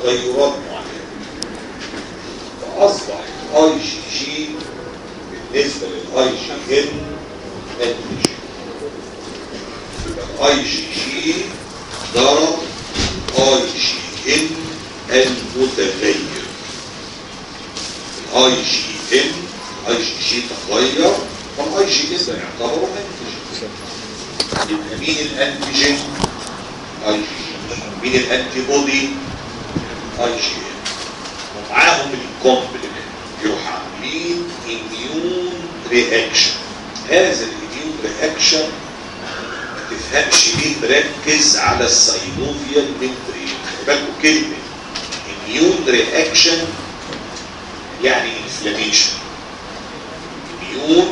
تغيرات معينه فاصبح الاي جي جي بالنسبه للاي جي ان انتج يبقى الاي جي جي ضرب اي جي ان المتغير الاي جي ان اي جي جي تغير فالاي جي ان ده يعتبر انتج يبقى مين الانتيجين اي جي مين الانتي بودي اي جي ان ومعاهم الكومبلمنت يروح عاملين اميون رياكشن هذا الاميون رياكشن ما تفهمش ليه مركز على الساينوفيال ميمبرين خلي بالكم كلمه اميون رياكشن يعني انفلاميشن اميون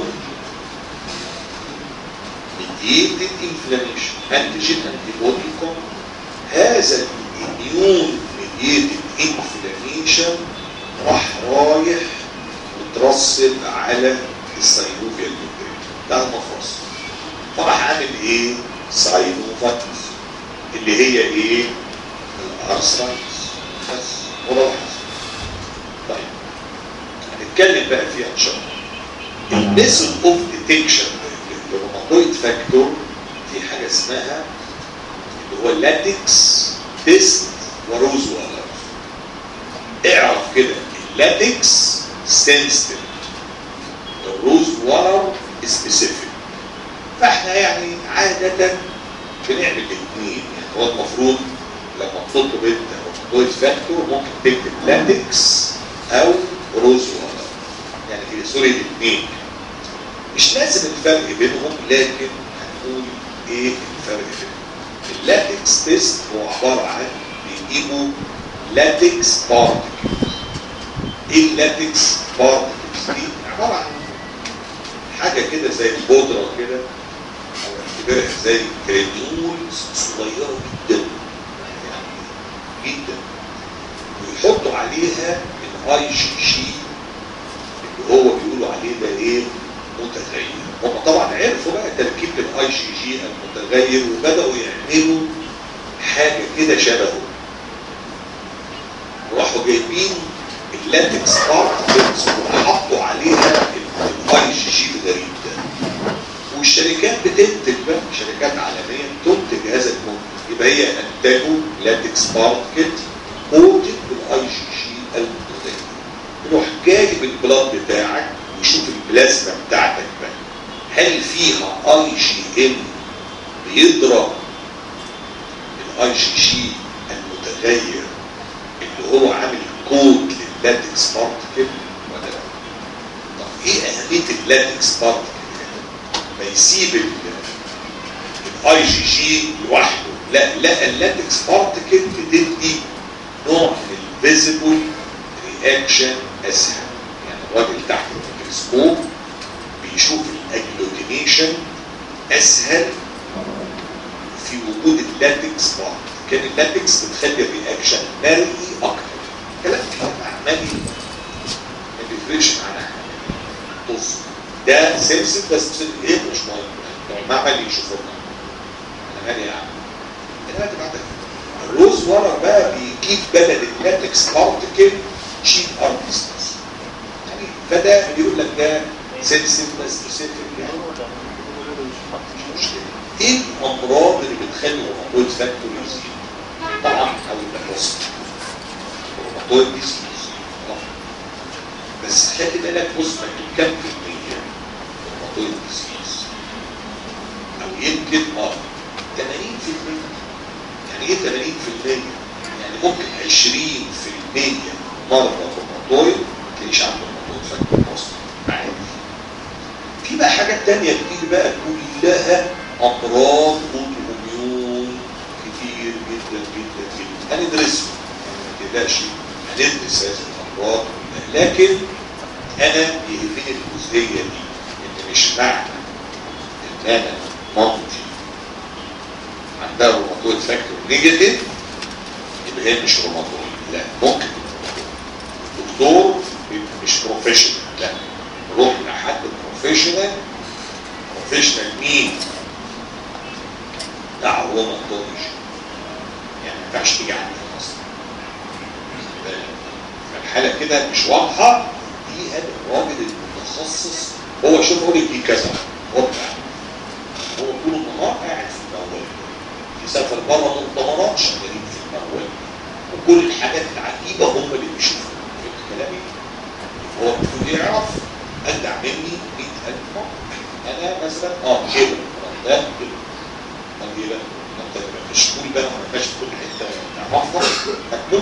mediated inflammation antigen antibody complex هذا الاميون mediated inflammation راح رايح مترسب على الساينوفيال ميمبرين ده المفاصل فراح عامل ايه ساينوفاتس اللي هي ايه الارثرايتس بس هو ده واحد طيب هنتكلم بقى فيها ان شاء الله الميثود اوف ديتكشن للروماتويد فاكتور في حاجه اسمها اللي هو اللاتكس تيست وروز والر اعرف كده اللاتكس سنسيتيف الروز والر سبيسيفيك فاحنا يعني عاده بنعمل الاثنين يعني هو المفروض لما تطلب انت روماتويد فاكتور ممكن تكتب لاتكس او روز والر يعني في سوري الاثنين مش لازم الفرق بينهم لكن هنقول ايه الفرق بينهم اللاتكس تيست هو عبارة عن بيجيبوا لاتكس بارتكلز ايه اللاتكس بارتكلز دي عبارة عن حاجة كده زي البودرة كده او اعتبرها زي كرينيولز صغيرة جدا يعني جدا ويحطوا عليها الاي جي جي اللي هو بيقولوا عليه ده ايه متغير هم طبعا عرفوا بقى تركيب الاي جي جي المتغير وبداوا يعملوا حاجه كده شبهه وراحوا جايبين اللاتكس بارتكلز وحطوا عليها الاي جي جي الغريب ده والشركات بتنتج بقى شركات عالميه تنتج هذا المنتج يبقى هي انتجوا لاتكس بارتكلز كوتد بالاي جي جي المتغير يروح جايب البلاد بتاعك ويشوف البلازما بتاعتك بقى هل فيها اي جي ام بيضرب الاي جي جي المتغير اللي هو عامل كود لللاتكس بارتكل ولا لا؟ طب ايه اهميه اللاتكس بارتكل ما يسيب الاي جي جي لوحده لا لا اللاتكس بارتكل بتدي نوع من الفيزيبل رياكشن اسهل يعني الراجل تحت الميكروسكوب بيشوف الاجلوتينيشن اسهل في وجود اللاتكس بارت كان اللاتكس بتخلي الرياكشن مرئي اكتر كلام كلام عملي ما بيفرقش معانا حاجه بص ده سمسم بس ايه مش مهم المعمل يشوفه انا مالي يا عم انا بعد الروز ورا بقى بيجيب بدل اللاتكس بارتكل شيت ارتستس يعني فده بيقول لك ده سنسيف بس سنسيف يعني مش مشكله ايه الامراض اللي بتخلي الروماتويد فاكتور يزيد طبعا او البروست الروماتويد ديزيز بس خلي بالك بص كام في المية الروماتويد ديزيز او يمكن اه 80% يعني ايه 80% يعني ممكن 20% مرضى روماتويد ما تلاقيش عنده روماتويد فاكتور اصلا عادي في بقى حاجات تانية كتير بقى كلها امراض اوتوميون كتير جدا جدا جدا هندرسهم ما تقلقش هندرس هذه الامراض لكن انا يهمني الجزئيه دي ان مش معنى ان انا مامتي عندها روماتويد فاكتور نيجاتيف يبقى هي مش روماتويد لا ممكن الدكتور بيبقى مش بروفيشنال لا روح لحد بروفيشنال بروفيشنال مين؟ بتاع روماتولوجي يعني ما ينفعش تيجي عندي اصلا حاله كده مش واضحه دي هذا الراجل المتخصص هو شوف هو دي كذا هو بتاع هو طول النهار قاعد في الموال يسافر بره مؤتمرات شغالين في الموال وكل الحاجات العجيبه هم اللي بيشوفوها فهمت كلامي؟ هو المفروض يعرف ادع مني 100000 مره انا مثلا اه كده ده كده طب ايه بقى؟ انت مش كل بقى ما فيهاش في كل حته تعرفها هتموت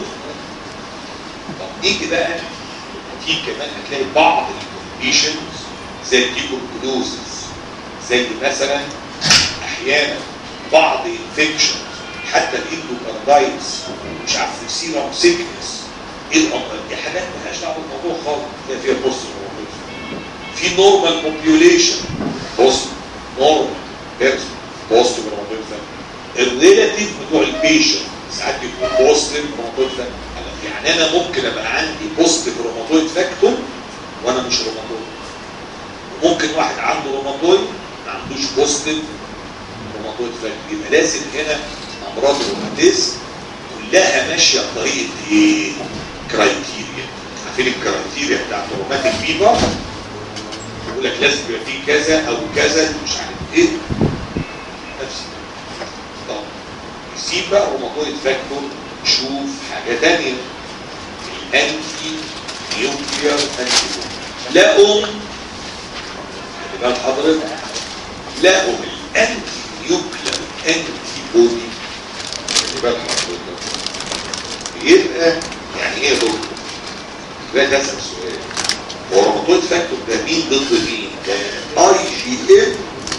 طب نيجي بقى في كمان هتلاقي بعض الكونديشنز زي التيبركلوزز زي مثلا احيانا بعض انفكشن حتى الاندوكاردايتس مش عارف سيرم سيكنس ايه الامراض دي حاجات مالهاش دعوه بالموضوع خالص تلاقي فيها بوست في نورمال بوبيوليشن بوست نورمال بيرسون بوست الريلاتيف بتوع البيشنت ساعات بيكون بوستيف روماتويد يعني انا ممكن ابقى عندي بوستيف روماتويد فاكتور وانا مش روماتويد ممكن واحد عنده روماتويد ما عندوش بوستيف روماتويد فاكتور يبقى لازم هنا امراض الروماتيزم كلها ماشيه بطريقه ايه؟ كرايتيريا عارفين الكرايتيريا بتاعت الروماتيك فيبر يقول لك لازم يبقى فيه كذا او كذا مش عارف ايه نفس طب نسيب بقى روماتويد فاكتور نشوف حاجه ثانيه الانتي نيوكلير انتي لقوا خلي بال حضرتك لقوا الانتي نيوكلير انتي بودي خلي بال حضرتك يبقى يعني ايه دكتور؟ لا تسال سؤال هو روماتويد فاكتور ده مين ضد مين؟ ده اي جي ام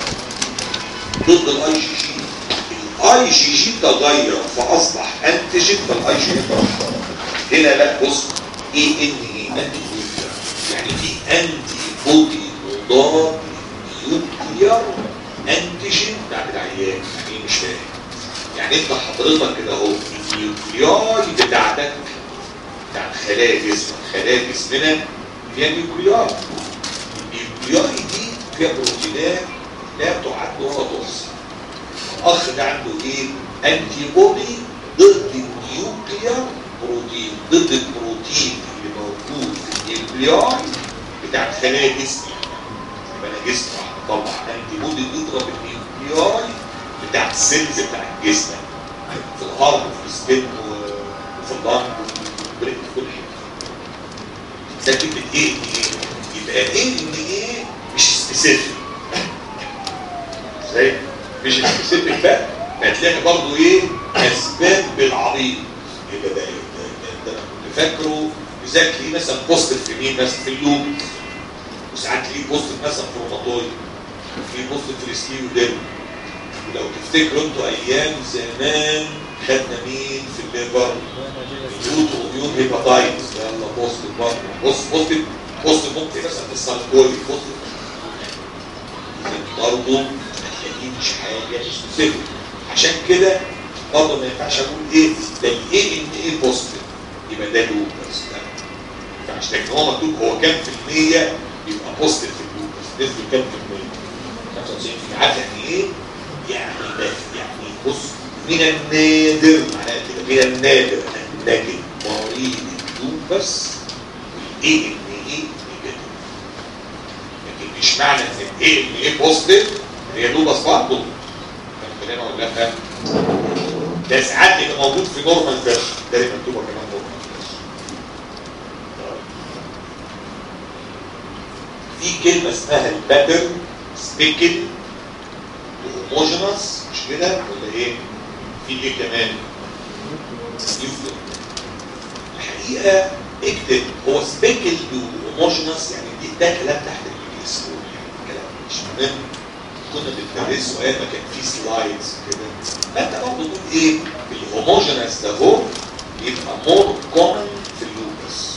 ضد الاي جي جي الاي جي جي تغير فاصبح انتيجين فالاي جي ام هنا لا بص اي ان اي انتي نيوكلير يعني في انتي بودي مضاد نيوكلير انتيجين بتاع العيان يعني ايه مش فاهم يعني انت حضرتك كده اهو النيوكلياي بتاعتك بتاع خلايا جسمك خلايا جسمنا فيها نيوكلياي النيوكلياي دي فيها بروتينات لا تعد ولا تحصى الاخ ده عنده ايه انتي بودي ضد النيوكليار بروتين ضد البروتين اللي موجود في النيوكلياي بتاع خلايا جسمي يبقى انا جسمي طبعا انتي بودي تضرب النيوكلياي بتاع السيلز بتاع الجسم في الهارد وفي السكن وفي الضغط وفي كل حته ده كلمه ايه ان ايه يبقى ايه ان ايه مش سبيسيفيك ازاي مش سبيسيفيك بقى هتلاقي برضه ايه اسباب بالعريض يبقى ده ايه ده انا كنت فاكره لذلك ليه مثلا بوستيف في مين مثلا في اللوب وساعات ليه بوستيف مثلا في الروماتويد في بوستيف في السكيوديرم ولو تفتكروا انتوا ايام زمان خدنا مين في الليفر يوت ويوت هيباتايتس يلا بوست برضه بص بوست بوست ممكن مثلا في السالكولي بوست برضه هتلاقيه مش حاجه سبيسيفيك عشان كده برضه ما ينفعش اقول ايه ده الايه ان ايه بوزيتيف يبقى ده لوبس لا ما ينفعش لكن هو مكتوب هو كام في المية يبقى بوزيتيف في اللوبس نسبه كام في المية 95% عارف يعني ايه؟ يعني بس يعني بص من النادر معناها كده من النادر ان نجد مريض اللوبس ايه ان ايه نيجاتيف لكن مش معنى ان ايه ان ايه بوزيتيف هي لوبس برضه كلنا ولا لا ده ساعات يبقى موجود في نورمال فيرجن ده اللي مكتوبه كمان نورمال في كلمه اسمها الباترن سبيكل وهوموجينس مش كده ولا ايه؟ في ايه كمان؟ يفضل الحقيقه اكتب هو سبيكل وهوموجينس يعني دي ده كلام تحت الميكروسكوب يعني كلام مش مهم كنا بندرسه ايام ما كان في سلايدز كده فانت برضه تقول ايه الهوموجينس ده هو يبقى مور كومن في اللوبس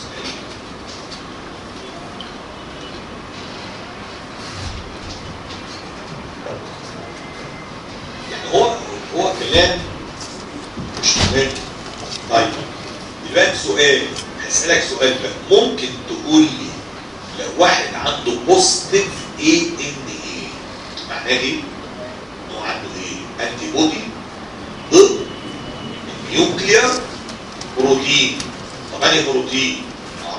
يعني هو هو كلام مش مهم طيب دلوقتي سؤال هسألك سؤال بقى ممكن تقول لي لو واحد عنده بوزيتيف اي ان ايه معناه ايه؟ انه عنده ايه؟ انتي بودي ضد النيوكلير بروتين طب انهي بروتين؟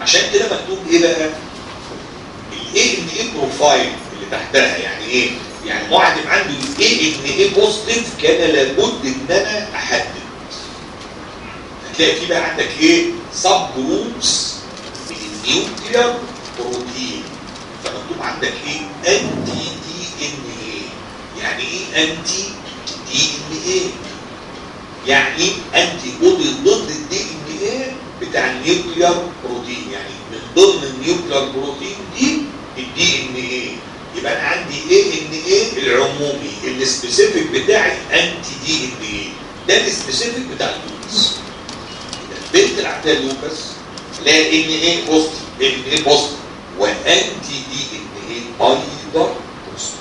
عشان كده مكتوب ايه بقى الاي ان اي بروفايل اللي تحتها يعني ايه يعني معدم عنده الاي ان اي بوزيتيف كان لابد ان انا احدد هتلاقي في بقى عندك ايه سب جروبس من النيوكلير بروتين فمكتوب عندك ايه انتي دي ان ايه يعني ايه انتي دي ان ايه يعني انتي بودي ضد الدي ان ايه بتاع النيوكلير بروتين يعني من ضمن النيوكلير بروتين دي الدي ان ايه يبقى انا عندي ايه ان ايه العمومي السبيسيفيك بتاعي انتي دي ان ايه ده السبيسيفيك بتاع اللوبس البنت اللي عندها لوبس لا ان ايه بوست ان ايه بوست وانتي دي ان ايه ايضا بوست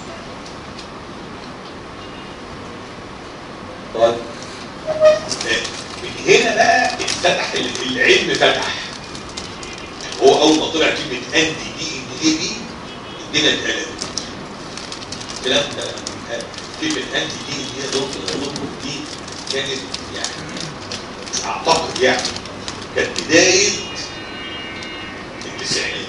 طيب من هنا بقى اتفتح العلم فتح هو اول ما طلع كلمه انتي دي ان ايه دي الدنيا اتقلبت الكلام ده كلمه انتي دي ان ايه دكتور دي كانت يعني اعتقد يعني كانت بدايه التسعينات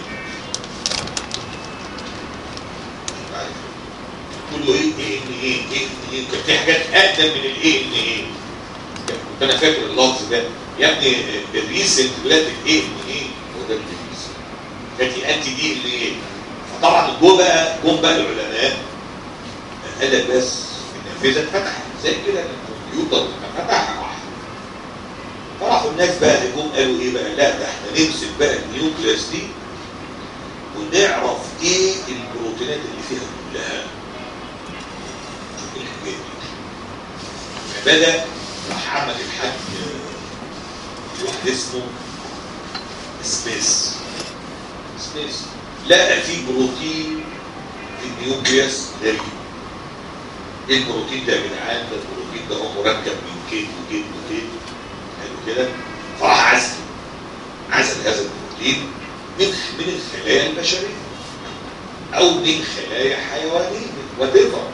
كله ايه ايه ان ايه ايه ان ايه كان في حاجات اقدم من الايه ان ايه كنت انا فاكر اللفظ ده يا ابني الريسنت بلاتك ايه ان ايه هو ده الريسنت كانت انتي دي ان ايه فطبعا جوه بقى جم بقى العلماء قال لك بس النافذه اتفتحت زي كده الكمبيوتر لما فتح راح فراحوا الناس بقى جم قالوا ايه بقى لا ده احنا نمسك بقى النيوكليس دي ونعرف ايه البروتينات اللي فيها كلها شوف ايه الحاجات دي فبدا راح عمل الحاج واحد اسمه سميث سميث لقى في بروتين في النيوكليس غريب ايه البروتين ده يا جدعان ده البروتين ده هو مركب من كيد وكيد وكيد حلو كده فراح عزل عزل هذا البروتين من من الخلايا البشريه او من خلايا حيوانيه وتفر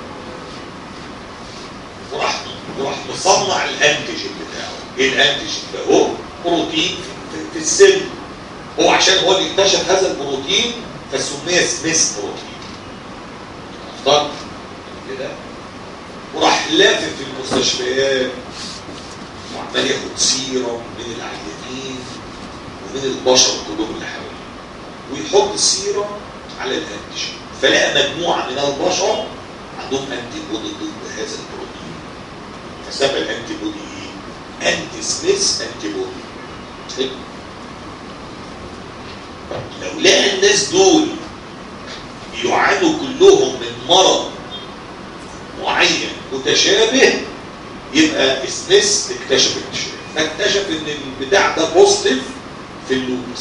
وراح وراح مصنع الانتيجين بتاعه ايه الانتيجين ده هو بروتين في, في السن هو عشان هو اللي اكتشف هذا البروتين فسمي سميث بروتين افترض كده وراح لافف في المستشفيات وعمال ياخد سيرم من العيانين ومن البشر كلهم اللي حواليه ويحط السيرم على الانتيجين فلقى مجموعه من البشر عندهم انتي بودي ضد هذا البروتين فسمى الانتي بودي ايه؟ انتي سميث انتي بودي لو لقى الناس دول بيعانوا كلهم من مرض معين متشابه يبقى سميث اكتشف اكتشاف فاكتشف ان البتاع ده بوزيتيف في اللوبس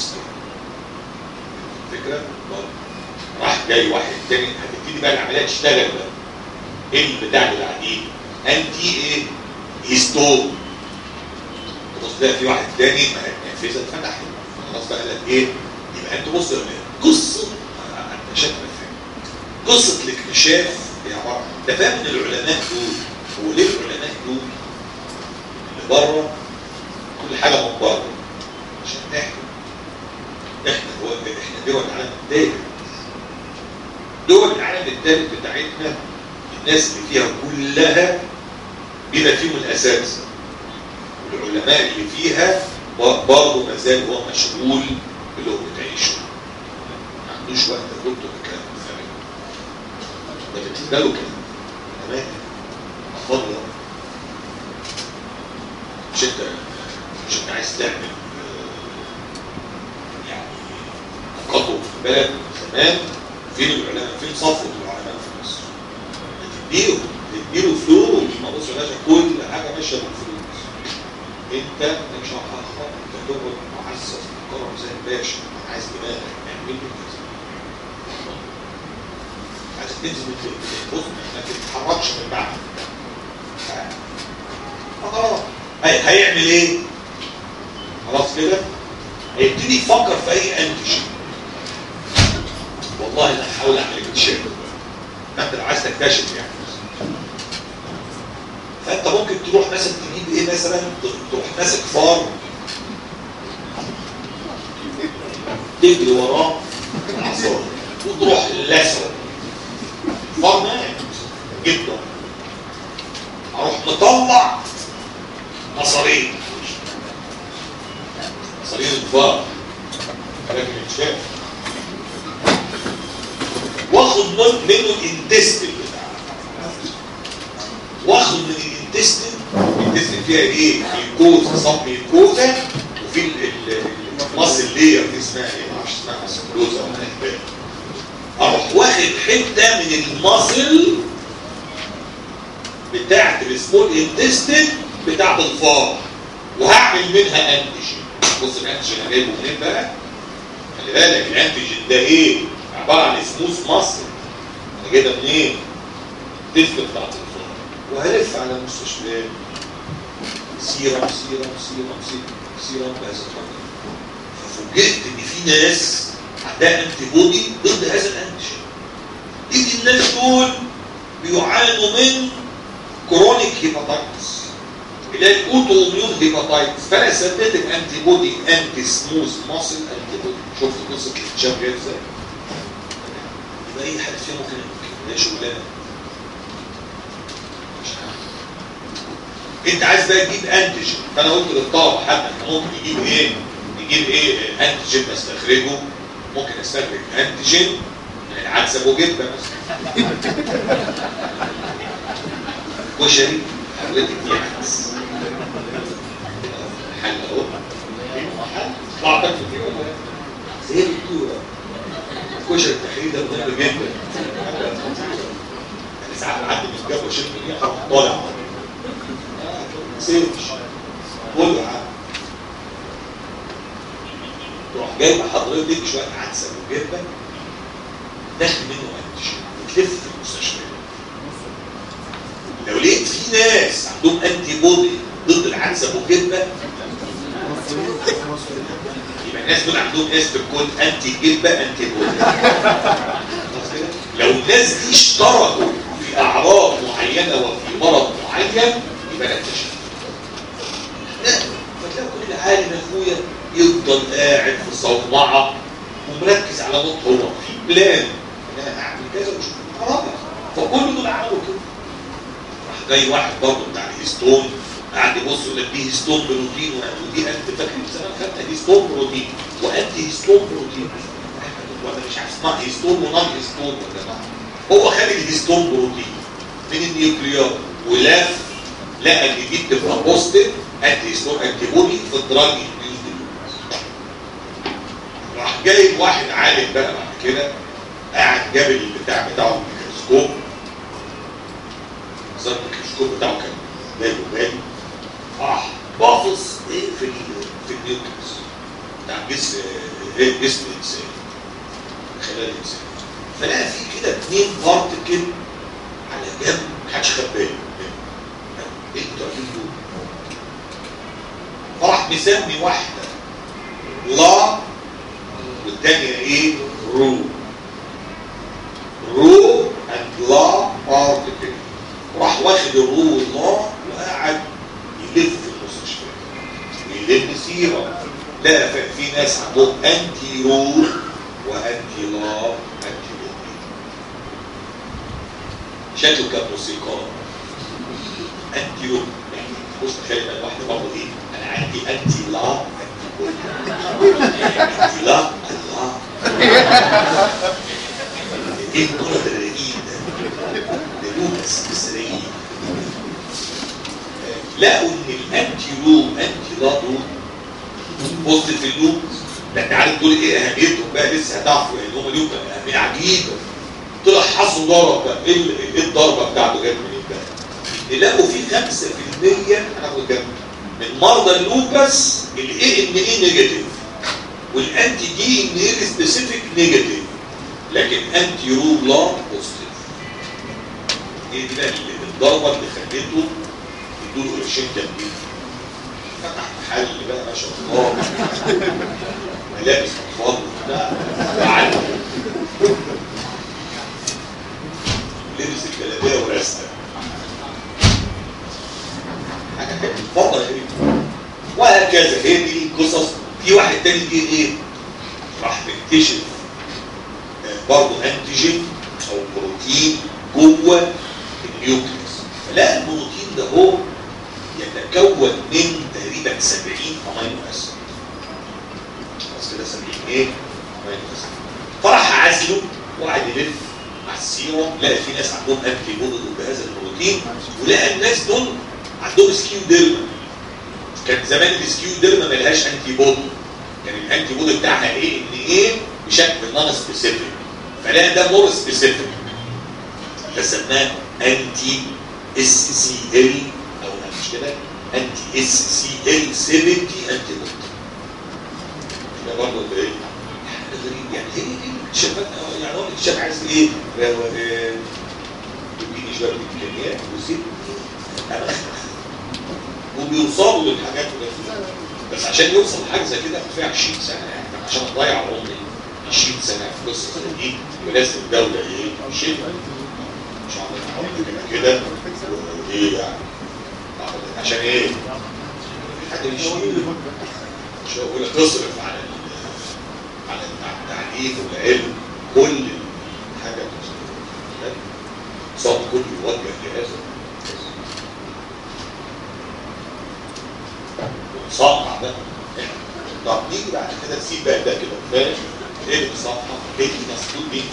فكره راح جاي واحد تاني هتبتدي بقى العمليه تشتغل بقى ايه البتاع اللي بعديه انتي ايه هيستون تبص تلاقي في واحد تاني النافذه اتفتحت خلاص بقى لك ايه يبقى انت بص قصه انت شكلك فاهم قصه الاكتشاف هي عباره ده فاهم ان العلماء دول هو ليه العلماء دول اللي بره كل حاجه من بره عشان احنا احنا هو احنا دول العالم الثالث دول العالم الثالث بتاعتنا الناس اللي فيها كلها بما فيهم الاساتذه والعلماء اللي فيها برضه ما زال هو مشغول بلقمه عيشه ما عندوش وقت يا دكتور الكلام الفارغ ده بالنسبه له كده تمام فاضي مش انت مش انت عايز تعمل يعني تقدم في البلد زمان فين العلماء فين صفوه العلماء في مصر تديله تديله فلوس ما بص يا باشا كل حاجه ماشيه بالفلوس انت مش هتخطط انت تقعد معزز محترم زي الباشا عايز دماغك اعمل لي كذا عايز تنزل من بص ما تتحركش من بعد خلاص هيعمل ايه؟ خلاص كده هيبتدي يفكر في اي انتج والله انا هحاول اعمل اكتشاف ما انت لو عايز تكتشف يعني فانت ممكن تروح مثلا تجيب ايه مثلا تروح ماسك فار تجري وراه العصار وتروح لسعه فار مات جدا اروح مطلع مصارين مصارين الفار لكن اتشاف واخد من- منه الانتستين بتاعه واخد من الانتستين الانتستين فيها ايه؟ ميكوزا صب ميكوزا وفي ال- ال- المصل لير دي اسمها ايه؟ معرفش اسمها سكلوزا ولا ايه اروح واخد حته من المصل بتاعت السمول انتستين بتاعت الفار وهعمل منها انتيجين بص الانتيجين انا جايبه منين بقى؟ خلي بالك الانتيجين ده ايه؟ عباره عن سموث مصل انا جايبها منين؟ التست بتاعت الفار وهلف على المستشفيات سيرم سيرم سيرم سيرم سيرم بهذا الطريقه ففوجئت ان في ناس عندها انتي بودي ضد هذا الانتيجين يجي الناس دول بيعانوا من كرونيك هيباتايتس اللي هي الاوتو اميون هيباتايتس فانا سميتك انتي بودي انتي سموث ماسل انتي بودي شفت قصه الاتشاب جايه ازاي؟ يبقى اي حد فيها ممكن يمكن ده شغلانه مش عارف. انت عايز بقى تجيب انتيجين فانا قلت للطلبه حتى احنا ممكن نجيب ايه؟ نجيب ايه انتيجين نستخرجه ممكن استخرج انتيجين من العدس ابو جبه مثلا كشري حضرتك دي عدس حل اهو حل طلعتك في اليوم زي الدكتوره كشري التحرير ده مهم جدا انا ساعات بعدي من الجبهه وشفت ريحه طالع سيرش كله عادي تروح جايب حضرتك شويه عدس ابو جبه داخل منه انتيجين وتلف في المستشفى لو لقيت في ناس عندهم انتي بودي ضد العدس ابو جبه يبقى الناس دول عندهم اسم الكود انتي جبه انتي بودي خلاص كده؟ لو الناس دي اشتركوا في اعراض معينه وفي مرض معين يبقى ده اكتشف لا فتلاقي كل عالم يا اخويا يفضل قاعد في صومعه ومركز على نقطه هو في بلان ان انا هعمل كذا ومش رابع فكل دول عملوا كده راح جاي واحد برضه بتاع الهيستون قاعد يبص يقول لك دي هيستون بروتين ودي انت فاكر زمان خدت هيستون بروتين وانتي هيستون بروتين ولا مش عارف اسمها هيستون ونون هيستون ولا ما هو خد الهيستون بروتين من النيوكليار ولف لقى ان دي بتبقى بوزيتيف انتي هيستون انتي بودي في الدراج راح جايب واحد عالم بقى بعد كده قاعد جاب البتاع بتاعه الميكروسكوب صار الميكروسكوب بتاعه كان جايبه بالي راح باصص ايه في ال في النيوكليوس بتاع جسم ايه جسم الانسان خلال الانسان فلقى في كده اثنين بارتكل على جنب محدش خد باله ايه بتوع دول فراح مسمي واحده لا والثانيه ايه رو رو اند لا بارتكل راح واخد الرو واللا وقعد يلف في المستشفى ويلم سيرة لقى ف- في ناس عندهم انتي رو وانتي لا انتي بودي شكله كان موسيقار انتي رو يعني بص تخيل بقى الواحد برضه ايه انا عندي انتي لا انتي بودي انتي لا الله ايه المرض الرقيق ده ده لوكس اسرائيل لقوا ان الانتي رو انتي لا دول بص في اللوب ده انت عارف دول ايه اهميتهم بقى لسه هتعرفوا يعني هم ليهم اهميه عجيبه طلع حصل ضرب بقى ايه ال- ايه الضربه بتاعته جت منين بقى؟ لقوا في 5% هناخد جنب من مرضى اللوبس الاي ان اي نيجاتيف والانتي دي ان اي سبيسيفيك نيجاتيف لكن انتي رو لا بوزيتيف هي دي بقى الضربه اللي خليته يدوا قرشين جنبيه فتح محل بقى ما شاء الله ملابس اطفال وبتاع وقعد لبس الجلابيه ورسمه حاجه كده اتفضل يا حبيبي وهكذا هي دي القصص في واحد تاني جه ايه؟ راح نكتشف آه، برضه انتيجين او بروتين جوه النيوكليوس فلقى البروتين ده هو يتكون من تقريبا 70 امينو اسيد خلاص كده 70 ايه؟ امينو اسيد فراح عزله وقعد يلف على السيروم لقى في ناس عندهم انتي بودي ضد هذا البروتين ولقى الناس دول عندهم سكيو ديرما كان زمان السكيو ديرما ملهاش انتي بودي كان الانتي بودي بتاعها ايه ان ايه بشكل نون سبيسيفيك فلقى ده مور سبيسيفيك فسماه انتي اس سي ال او مش كده انتي اس سي ال 70 انتي بودي ده برضه اللي ايه حاجه غريب يعني هي دي الاكتشافات يعني هو الاكتشاف عايز ايه؟ روقان يديني شويه امكانيات وزيد وبيوصلوا للحاجات دي بس عشان يوصل لحاجه زي كده فيها 20 سنه يعني عشان اضيع عمري 20 سنه في قصه زي دي ولازم الدوله ايه؟ تشيل مش عارف كده كده وايه يعني عشان ايه؟ حد يشيل مش هقول لك تصرف على على التعليم والعلم كل حاجه صوت كله يوجه لهذا صقع بقى طب نيجي بعد كده نسيب بقى ده كده فاهم ايه الصفحه ايه مسؤول مين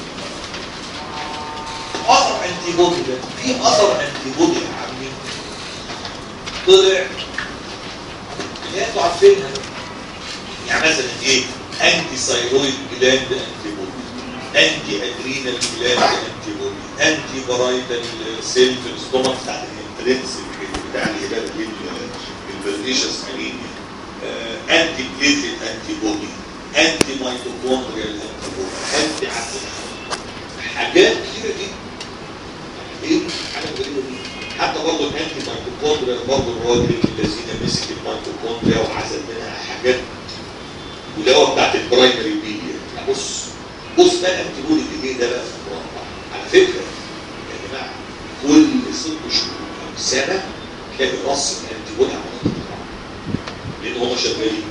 اثر انتي بودي ده في اثر انتي بودي يا عمي طلع اللي انتوا عارفينها يعني مثلا ايه انتي ثايرويد جلاند انتي بودي انتي ادرينال جلاند انتي بودي انتي برايتال سيل في الاستومك بتاع الانفلونس بتاع الهبال البرنيشس انيميا انتي بليتد انتي بودي انتي ميتوكوندريال انتي بودي انتي حاجات كتيره جدا ايه حاجه غريبه دي حتى برضه الانتي ميتوكوندريال برضه الراجل الذين مسك الميتوكوندريا وعزل منها حاجات واللي بتاعت البرايمري بيليا بص بص بقى الانتي بودي اللي جه ده بقى في المربع على فكره يا جماعه كل ست شهور او سنه تلاقي رص الانتي بودي عمال لان هم شغالين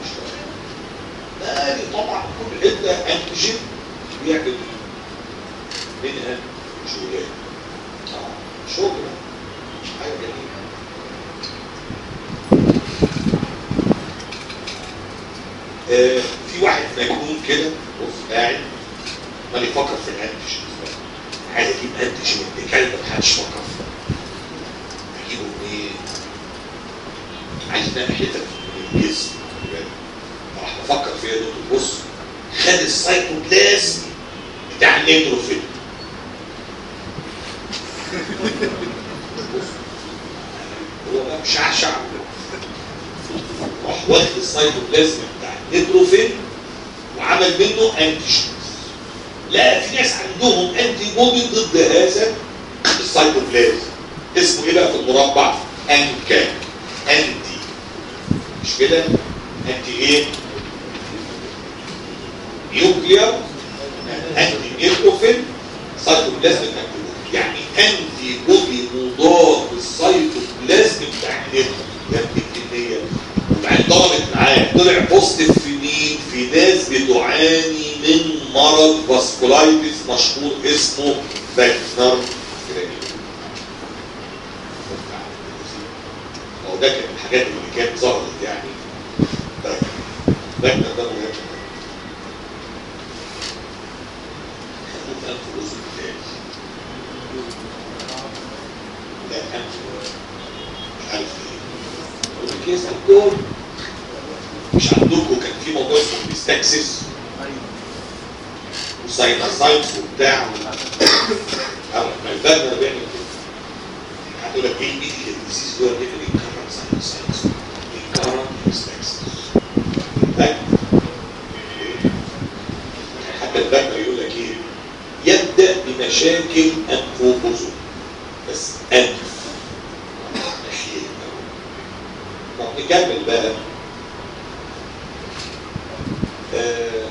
لا دي طبعا كل حته انتيجين بيعمل منها شغلات اه شغل حاجه جميله آه في واحد مجنون كده بص قاعد عمال يفكر في الانتيجين عايز اجيب انتيجين ابن كلب محدش فكر فيه اجيبه منين؟ عايز نعمل حتت من الجسم راح بفكر فيها دكتور بص خد السايتوبلازم بتاع النيتروفيل هو بقى مشعشع راح واخد السايتوبلازم بتاع النيتروفيل وعمل منه انتيجين لا في ناس عندهم انتي بودي ضد هذا السايتوبلازم اسمه ايه بقى في المربع؟ انكا انتي مش كده؟ انتي ايه؟ نيوكلير انتي نيوتروفيل سايتوبلازم اكتيفيتي يعني انتي بودي مضاد للسايتوبلازم بتاع النيوكلير يا ابني الكميه وبعدين ضربت معاه طلع بوزيتيف في مين؟ في ناس بتعاني من مرض فاسكولايتس مشهور اسمه فاكنر هو ده كان الحاجات اللي كانت ظهرت يعني فاكنر ده مهم خدوه في انف الاذن بتاعي لا انف مش عارف ايه يقول لك يسال كل مش عندكم كان في موضوع اسمه بيستكسس وساينوسايتس وبتاع ما البنا بيعمل كده هتقول لك ايه الميديكال ديزيز اللي هو بيعمل الكارن ساينوسايتس الكارن بيستكسس حتى البنا يقول لك ايه يبدا بمشاكل انف واذن بس انف طب نكمل بقى آه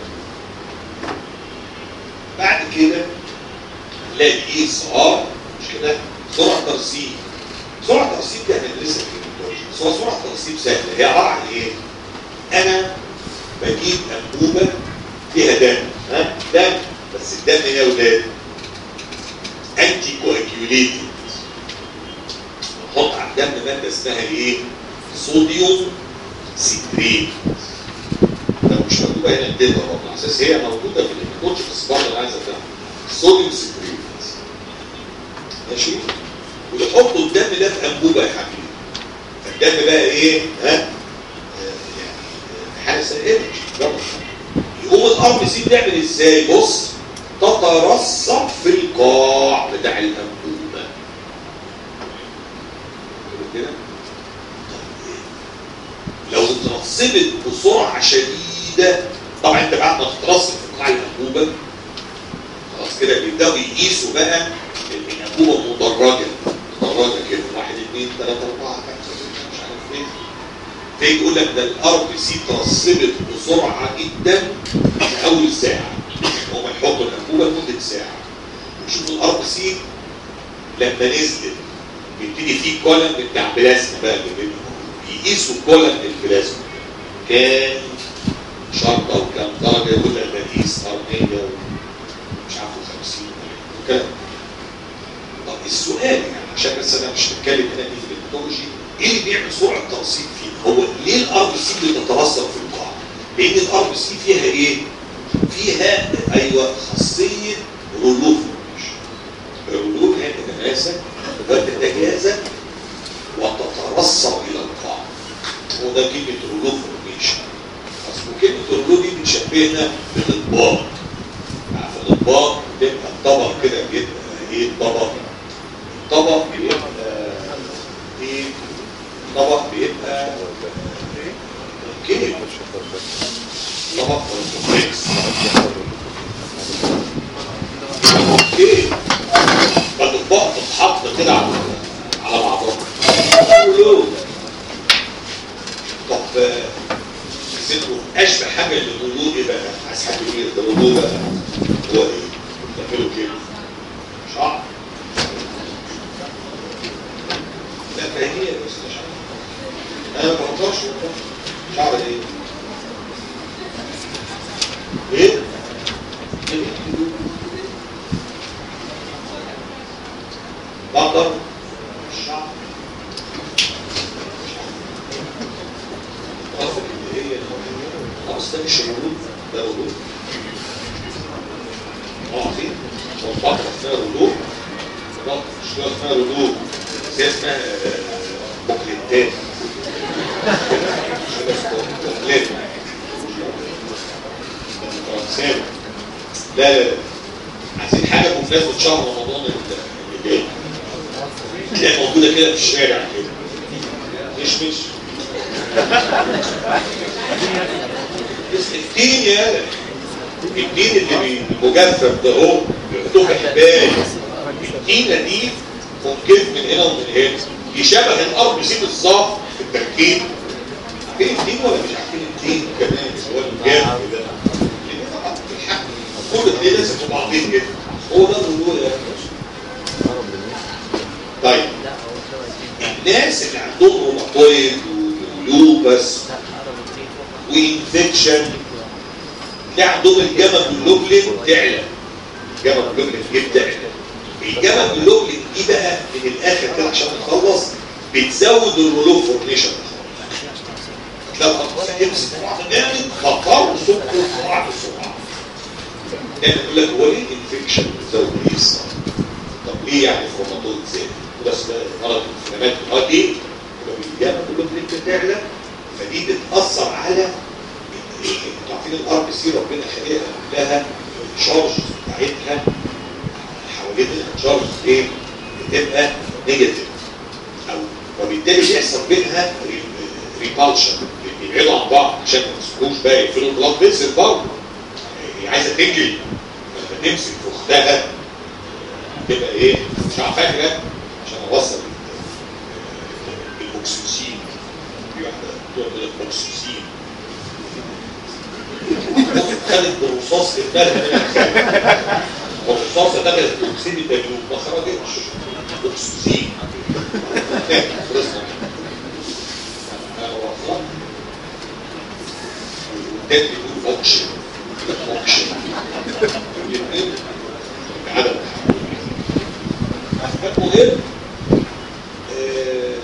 بعد كده نلاقي ايه صغار مش كده سرعه ترسيب سرعه ترسيب دي هندرسها في الهيماتولوجي بس هو سرعه ترسيب سهله هي عباره عن ايه؟ انا بجيب انبوبه فيها دم ها دم بس الدم هنا يا ولاد انتي كواجيوليتد نحط على الدم ماده اسمها ايه؟ صوديوم سيتريت لو مش مكتوبه هنا اكتبها برضه على اساس هي موجوده في الكوتش بس برضه انا عايز افهمها صوديوم سيتريت ماشي ويحطوا الدم ده في انبوبه يا حبيبي فالدم بقى ايه؟ ها؟ آه، يعني آه، حاجه سائله يقوم الار بي سي بتعمل ازاي؟ بص تترسب في القاع بتاع الانبوبه كده لو اترسبت بسرعه شديده طبعا انت بعد ما تترسب في قاع الانبوبه خلاص كده بيبداوا يقيسوا بقى الانبوبه مدرجه مدرجه كده واحد اثنين ثلاثه اربعه خمسه سته مش عارف ايه فيجي يقول لك ده الار بي سي اترسبت بسرعه جدا في اول ساعه هم يحطوا الانبوبه لمده ساعه وشوفوا الار بي سي لما نزلت بيبتدي فيه كولم بتاع بلازما بقى اللي بيبقى- يقيسوا كولم البلازما كام شرطه وكام درجه يقول لك ده قيس ارضيه ومش عارف 50 وكلام طب السؤال يعني عشان بس انا مش بتكلم هنا في الهيماتولوجي ايه اللي بيعمل سرعه ترسيب فيه؟ هو ليه الار بي سي بتترسب في القاع؟ لان الار بي سي فيها ايه؟ فيها ايوه خاصيه رولوفورميش الرولوف هي تتناسب وتتجاذب وتترسب الى القاع هو ده كلمه رولوفورميشن اصل كلمه رولوف دي بتشبهنا بالاطباق عارف الاطباق بتبقى الطبق كده بيبقى ايه طبق طبق بيبقى ايه طبق بيبقى كده طبق كومبلكس ايه فالاطباق تتحط كده على على بعضها قولوا طب آه، نسيتوا اشبه حاجه للوضوء ايه بقى؟ عايز حد يقول لي ده الوضوء بقى هو ايه؟ تعملوا كده شعر لا فهي بس مش عارف انا ما بفكرش شعر ايه؟ ايه؟ ايه؟ بقدر الشعر قصدك اللي هي خلاص ده مش الوجود ده وجود اه عظيم والبقرة اسمها ردود البقرة مش اسمها ردود بس هي اسمها بوكليتات بوكليت فرنساوي لا لا لا عايزين حاجة بمناسبة شهر رمضان اللي جاي تلاقي موجودة كده في الشارع كده مش مش بس الدين يا الدين اللي المجفف ده هو بيحطوه في حبال الدينه دي ممكن من هنا ومن هنا يشبه الارض يسيب بالظبط في التركيب عارفين الدين ولا مش عارفين الدين كمان هو الجامع ده لان طبعا الحق كل الاثنين لازم في بعضين كده هو ده الوضوء يا طيب الناس اللي عندهم روماتويد ولوبس وانفكشن تلاقي عندهم الجاما جلوبلين تعلى الجاما جلوبلين دي بتعلى الجاما جلوبلين دي بقى من الاخر كده عشان نخلص بتزود الرولو فورميشن تلاقي الأطفال تمسك بعض جامد فقر سكر سرعه بسرعه يعني يقول لك هو ليه الانفكشن بتزود ايه طب ليه يعني الروماتويد زاد بس ده مرض الانفلامات اه ليه؟ يبقى الجاما جلوبلين بتعلى فدي بتاثر على انتوا عارفين الار بي سي ربنا خلقها كلها الشارج بتاعتها حوالين الشارج ايه بتبقى نيجاتيف او وبالتالي بيحصل بينها ريبالشن بيبعدوا عن بعض عشان ما يمسكوش بقى يقفلوا البلاد فيسل برضه هي عايزه تجري لما تمسك في اختها تبقى ايه مش عارف فاكره عشان اوصل الاكسجين في واحده بتقول لك اكسجين خدت بالرصاص في دماغها من الخارج والرصاصه دخلت في اكسيد الدجلوب ما خرجتش اكسجين خلصنا والتاني بيقول اوكشن موكشن الاثنين عدم المهم آه،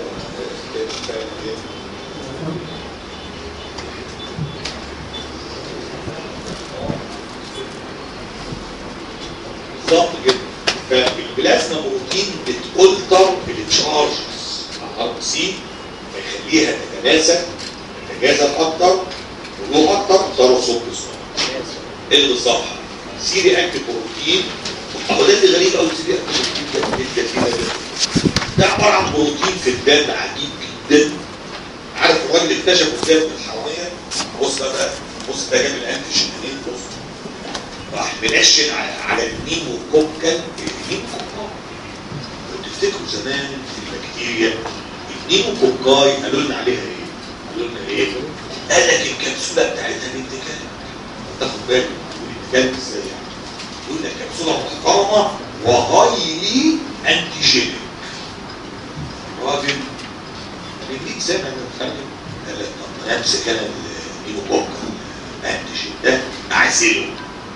بالظبط كده فالبلازما بروتين بتالتر التشارجز على الار سي فيخليها تتناسب تتجاذب اكتر ولو اكتر ضرر صوت اللي بالصفحه سي رياكتيف بروتين اهو ده اللي غريب قوي سي رياكتيف بروتين ده جدا جدا ده عباره عن بروتين في الدم عجيب جدا عارف الراجل اللي اكتشفه ازاي في الحراميه بص بقى بص ده جاب الانتيجين منين بص راح منشن على على النيمو كوكال النيمو كوكال لو تفتكروا زمان في البكتيريا النيمو كوكاي قالوا لنا عليها ايه؟ قالوا لنا ايه؟ قال لك الكبسوله بتاعتها بنت كلب تاخد بالك بنت كلب ازاي يعني؟ يقول لك كبسوله محترمه وغير انتيجينيك راجل بيديك زي ما انا قال لك طب ما امسك انا النيمو كوكا انتيجين ده اعزله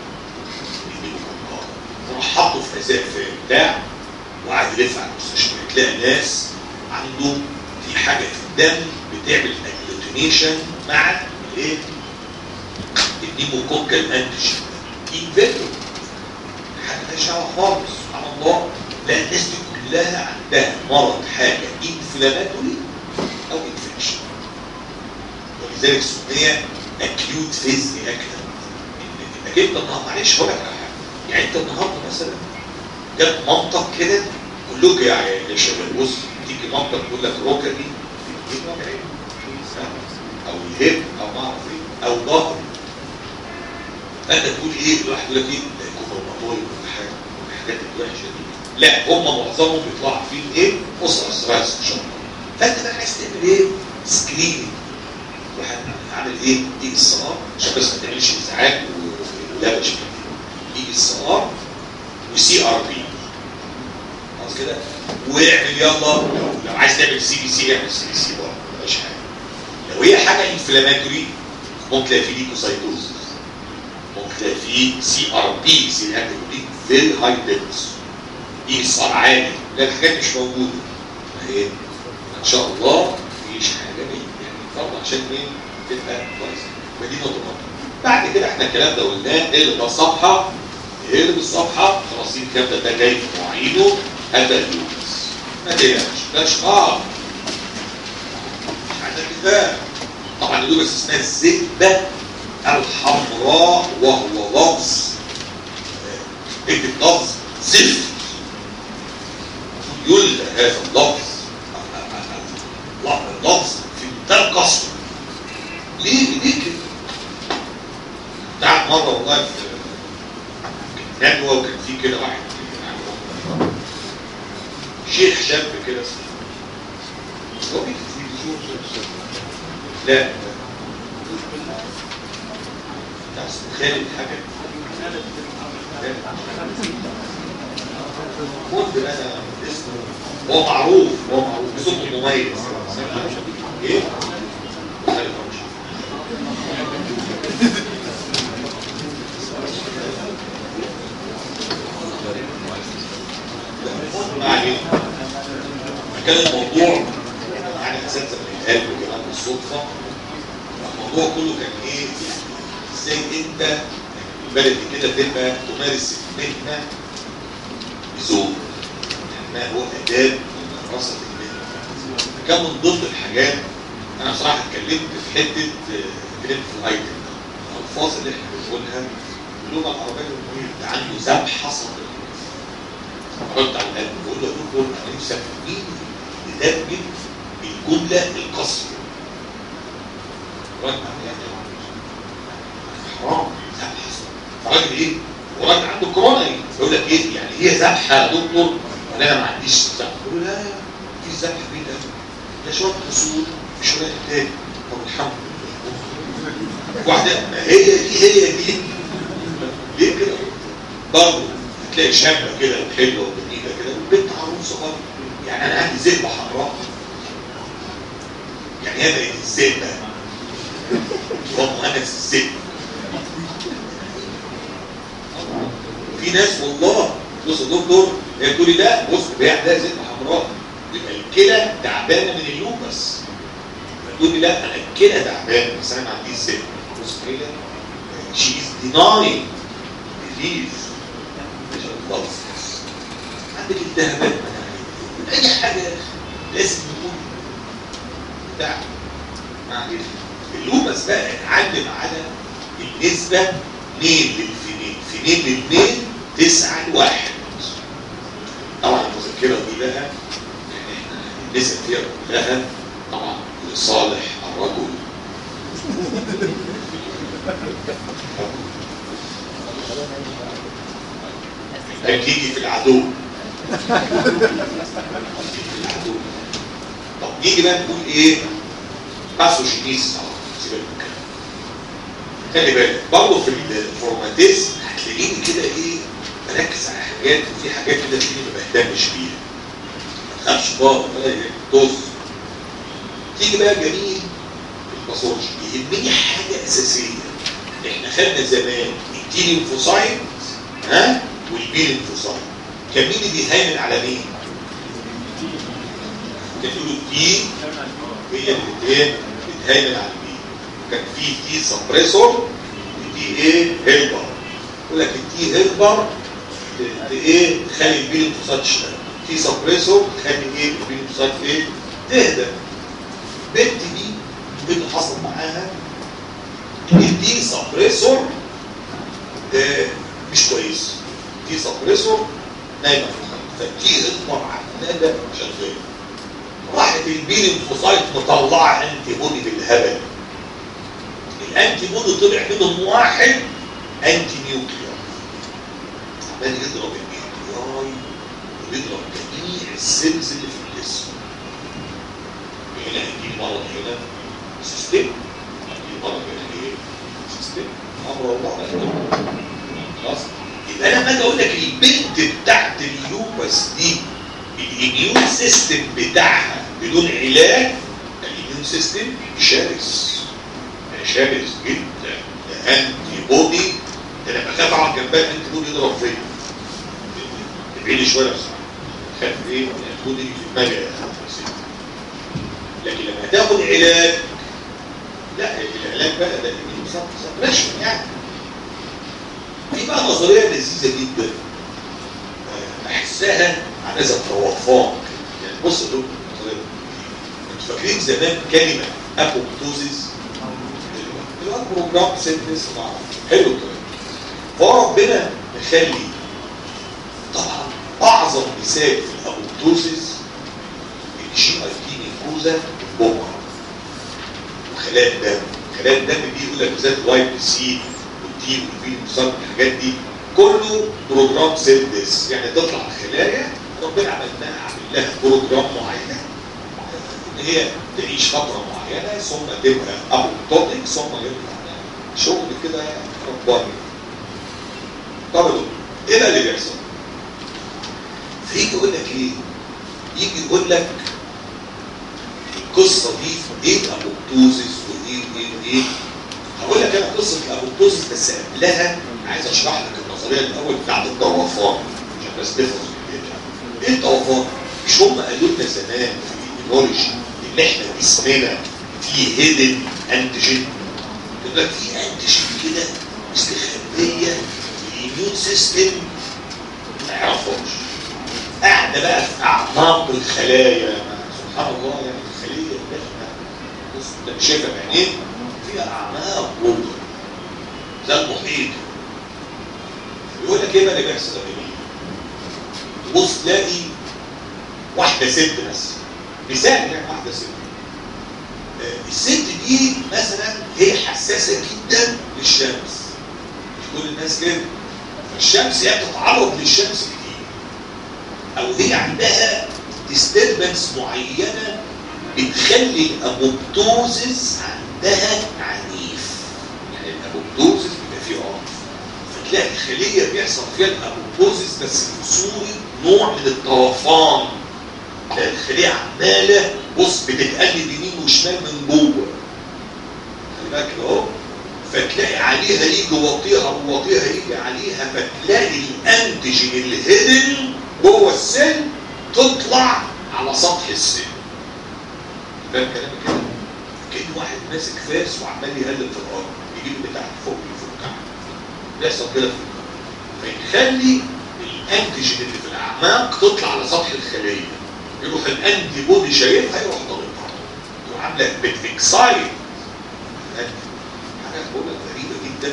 وراح حاطه في ازاء في بتاع وقعد يلف على المستشفى تلاقي ناس عندهم في حاجه في الدم بتعمل اجلوتينيشن مع الايه؟ النيموكوكال انتيجين ان فيترو حاجه مالهاش دعوه خالص سبحان الله لا الناس دي كلها عندها مرض حاجه انفلاماتوري او انفكشن ولذلك سمي اكيوت فيز رياكشن انك انت النهارده معلش هقول لك على حاجه يعني انت النهارده مثلا جت منطق كده كلكم يا يا شباب بص تيجي منطق تقول لك ركبي دي وجعين او الهب او ما اعرف ايه او ظهر فانت تقول ايه الواحد يقول لك ايه ده يكون روماتويد ولا حاجه من الحاجات الوحشه دي لا هم معظمهم بيطلعوا عارفين ايه اسره ستريس ان شاء الله فانت بقى عايز تعمل ايه؟ سكريننج واحد عامل ايه؟ دي الصلاه عشان بس ما تعملش ازعاج ولبش يجي الصلاه وسي ار بي خلاص كده واعمل يلا لو عايز تعمل سي بي سي اعمل سي بي سي برضه مفيش حاجه لو هي حاجه انفلاماتوري ممكن تلاقي فيه ليكوسايتوزس ممكن تلاقي فيه سي ار بي سي اكتيف فيري هاي ليفلز دي صار عالي لا الحاجات مش موجوده اهي ان شاء الله مفيش حاجه يعني برضه عشان ايه تبقى كويس ودي نقطه مهمه بعد كده احنا الكلام ده قلناه اقلب الصفحه اقلب الصفحه خلاص الكلام ده ده جاي في مواعيده هذا اليوز ما تقلقش ده اشقاق مش عايزك تفهم طبعا اللوبس اسمها الزئبه الحمراء وهو لفظ اكتب لفظ زفت يلغى هذا اللفظ اللفظ في منتهى القسوه ليه ليه كده؟ تعب مره والله في ندوه وكان في كده واحد شيخ شاب كده اسمه هو بيجي في التلفزيون لا بتاع اسمه خالد حاجه خد انا اسمه هو معروف هو معروف بصوته مميز ايه؟ خالد رمشي ما علينا كان الموضوع يعني اساتذه من القلب كمان بالصدفه الموضوع كله كان ايه ازاي انت البلد كده تبقى تمارس المهنه بذوق ما هو اداب من دراسه المهنه كان من ضمن الحاجات انا بصراحه اتكلمت في حته اتكلمت في الايتم الالفاظ اللي احنا بنقولها باللغه العربيه المهمه ده عنده ذبحه صدريه رد على القلب بقول له يا دكتور انا نفسي افهم مين يدرج الجمله القصيره رد على حرام ذبحه فراجل ايه؟ وراجل عنده كورونا ايه؟ يقول لك ايه؟ يعني هي ذبحه يا دكتور ولا انا ما عنديش ذبحه؟ بقول له لا في ذبحه مين ده؟ ده شويه اصول شويه تاني طب الحمد لله واحده هي دي هي دي ليه كده؟ برضه تلاقي شابه كده وحلوه وجميله كده وبنت عروسه برضه يعني انا عندي ذئبه حمراء يعني هي بقت الذئبه هو مؤنث الذئب ناس والله بص يا دكتور هي بتقول لي لا بص هي عندها زيت حمراء يبقى الكلى تعبانه من اللوبس بتقول لي لا انا الكلى تعبانه بس انا ما عنديش زيت بص هي شي از ديناينج ديزيز عندك التهابات اي حاجه لازم نقول بتاع معلش اللوبس بقى اتعلم على النسبه 2 للفينين فينين ل 2 9 لواحد طبعا المذكره دي بقى يعني احنا النسب فيها كلها طبعا لصالح الرجل هتيجي في العدو العدو طب نيجي بقى نقول ايه باثوجينيس سيبك من الكلام خلي بالك برضه في الفورماتيز هتلاقيني كده ايه بركز على حاجات وفي حاجات كده تلاقيني ما بهتمش بيها ما تخافش بقى ولا طز تيجي بقى جميل الباثولوجي يهمني حاجه اساسيه احنا خدنا زمان التي ليمفوسايت ها والبي ليمفوسايت كان مين اللي بيهيمن على مين؟ كان يقولوا التي هي اللي ايه بتهيمن على البي كان في تي سبريسور وتي ايه هيلبر يقول لك التي هيلبر ت- ايه تخلي البي ليمفوسايت تشتغل تي سبريسور تخلي ايه البي ليمفوسايت ايه تهدى البنت دي ايه اللي حصل معاها الدي سبريسور آه، مش كويس دي سبريسور نايمه في الخلق فالدي هيلبر عماله شغاله راحت البي ليمفوسايت مطلعه انتي بودي بالهبل الانتي بودي طلع منهم واحد انتي نيوكليار عمال يضرب النيوكلياي ويضرب جميع السيلز اللي في الجسم هنا هيجي مرض هنا سيستم هيجي مرض هنا ايه سيستم امر الله بقى. خلاص يبقى انا لما اجي اقول لك البنت بتاعت اللوبس دي الاميون سيستم بتاعها بدون علاج الاميون سيستم شرس شرس جدا ده انتي بودي ده انا بخاف اقعد جنبها انتي بودي يضرب فيا ابعدي شويه بس خاف ايه الانتي بودي في دماغي يا ست. لكن لما تاخد علاج لا العلاج بقى ده الاميون سبريشن يعني في بقى نظريه لذيذه جدا احسها على ذا الطوفان يعني بص دول انتوا فاكرين زمان كلمه ابوبتوزيس اللي هو بروجرام سيتنس حلو الكلام فربنا مخلي طبعا اعظم مثال في الابوبتوزيس الجي اي تي نيكوزا بومر وخلايا الدم خلايا الدم دي يقول لك بالذات الواي بي سي والتي والبي والصاد الحاجات دي كله بروجرام سيل ديس يعني تطلع الخلايا ربنا عمل لها عامل لها بروجرام معين ان هي تعيش فتره معينه ثم تبقى ابوبتوتيك ثم يطلع شغل كده رباني طب ايه بقى اللي بيحصل؟ فيجي يقول لك ايه؟ يجي يقول لك القصه دي ايه الابوبتوزيس وايه وايه وايه هقول لك انا قصه الابوبتوزيس بس قبلها عايز اشرح لك النظريه الاول بتاعت الطوفان عشان بس تفهم ايه الطوفان مش هم قالوا لنا زمان في الايميولوجي ان احنا جسمنا فيه هيدن انتيجين يقول لك في انتيجين كده مستخبيه الاميون سيستم ما يعرفهاش قاعده بقى في اعماق الخلايا سبحان الله يعني الخليه اللي احنا بص ده مش شايفها بعينين فيها اعماق جوه زي المحيط يقول لك ايه بقى اللي بيحصل يا جميل تبص تلاقي واحده ست بس مثال يعني واحده ست آه، الست دي مثلا هي حساسه جدا للشمس مش كل الناس كده الشمس هي بتتعرض للشمس كتير او هي عندها ديستربنس معينه بتخلي الابوبتوزس عندها عنيف يعني الابوبتوزس بيبقى فيه عنف فتلاقي الخليه بيحصل فيها الابوبتوزس بس في صوره نوع من الطوفان تلاقي الخليه عماله بص بتتقلب يمين وشمال من جوه خلي بالك كده اهو فتلاقي عليها يجي وطيها ووطيها يجي عليها فتلاقي الانتيجين الهيدن جوه السن تطلع على سطح السن فاهم كلامي كده؟ كأن واحد ماسك فاس وعمال يهلب في الارض يجيب بتاع فوق يفكها بيحصل كده في فيخلي الانتيجين اللي في الاعماق تطلع على سطح الخليه يروح الانتي بودي شايفها يروح ضاغطها يروح عامله بتكسايد حاجه بقول لك غريبه جدا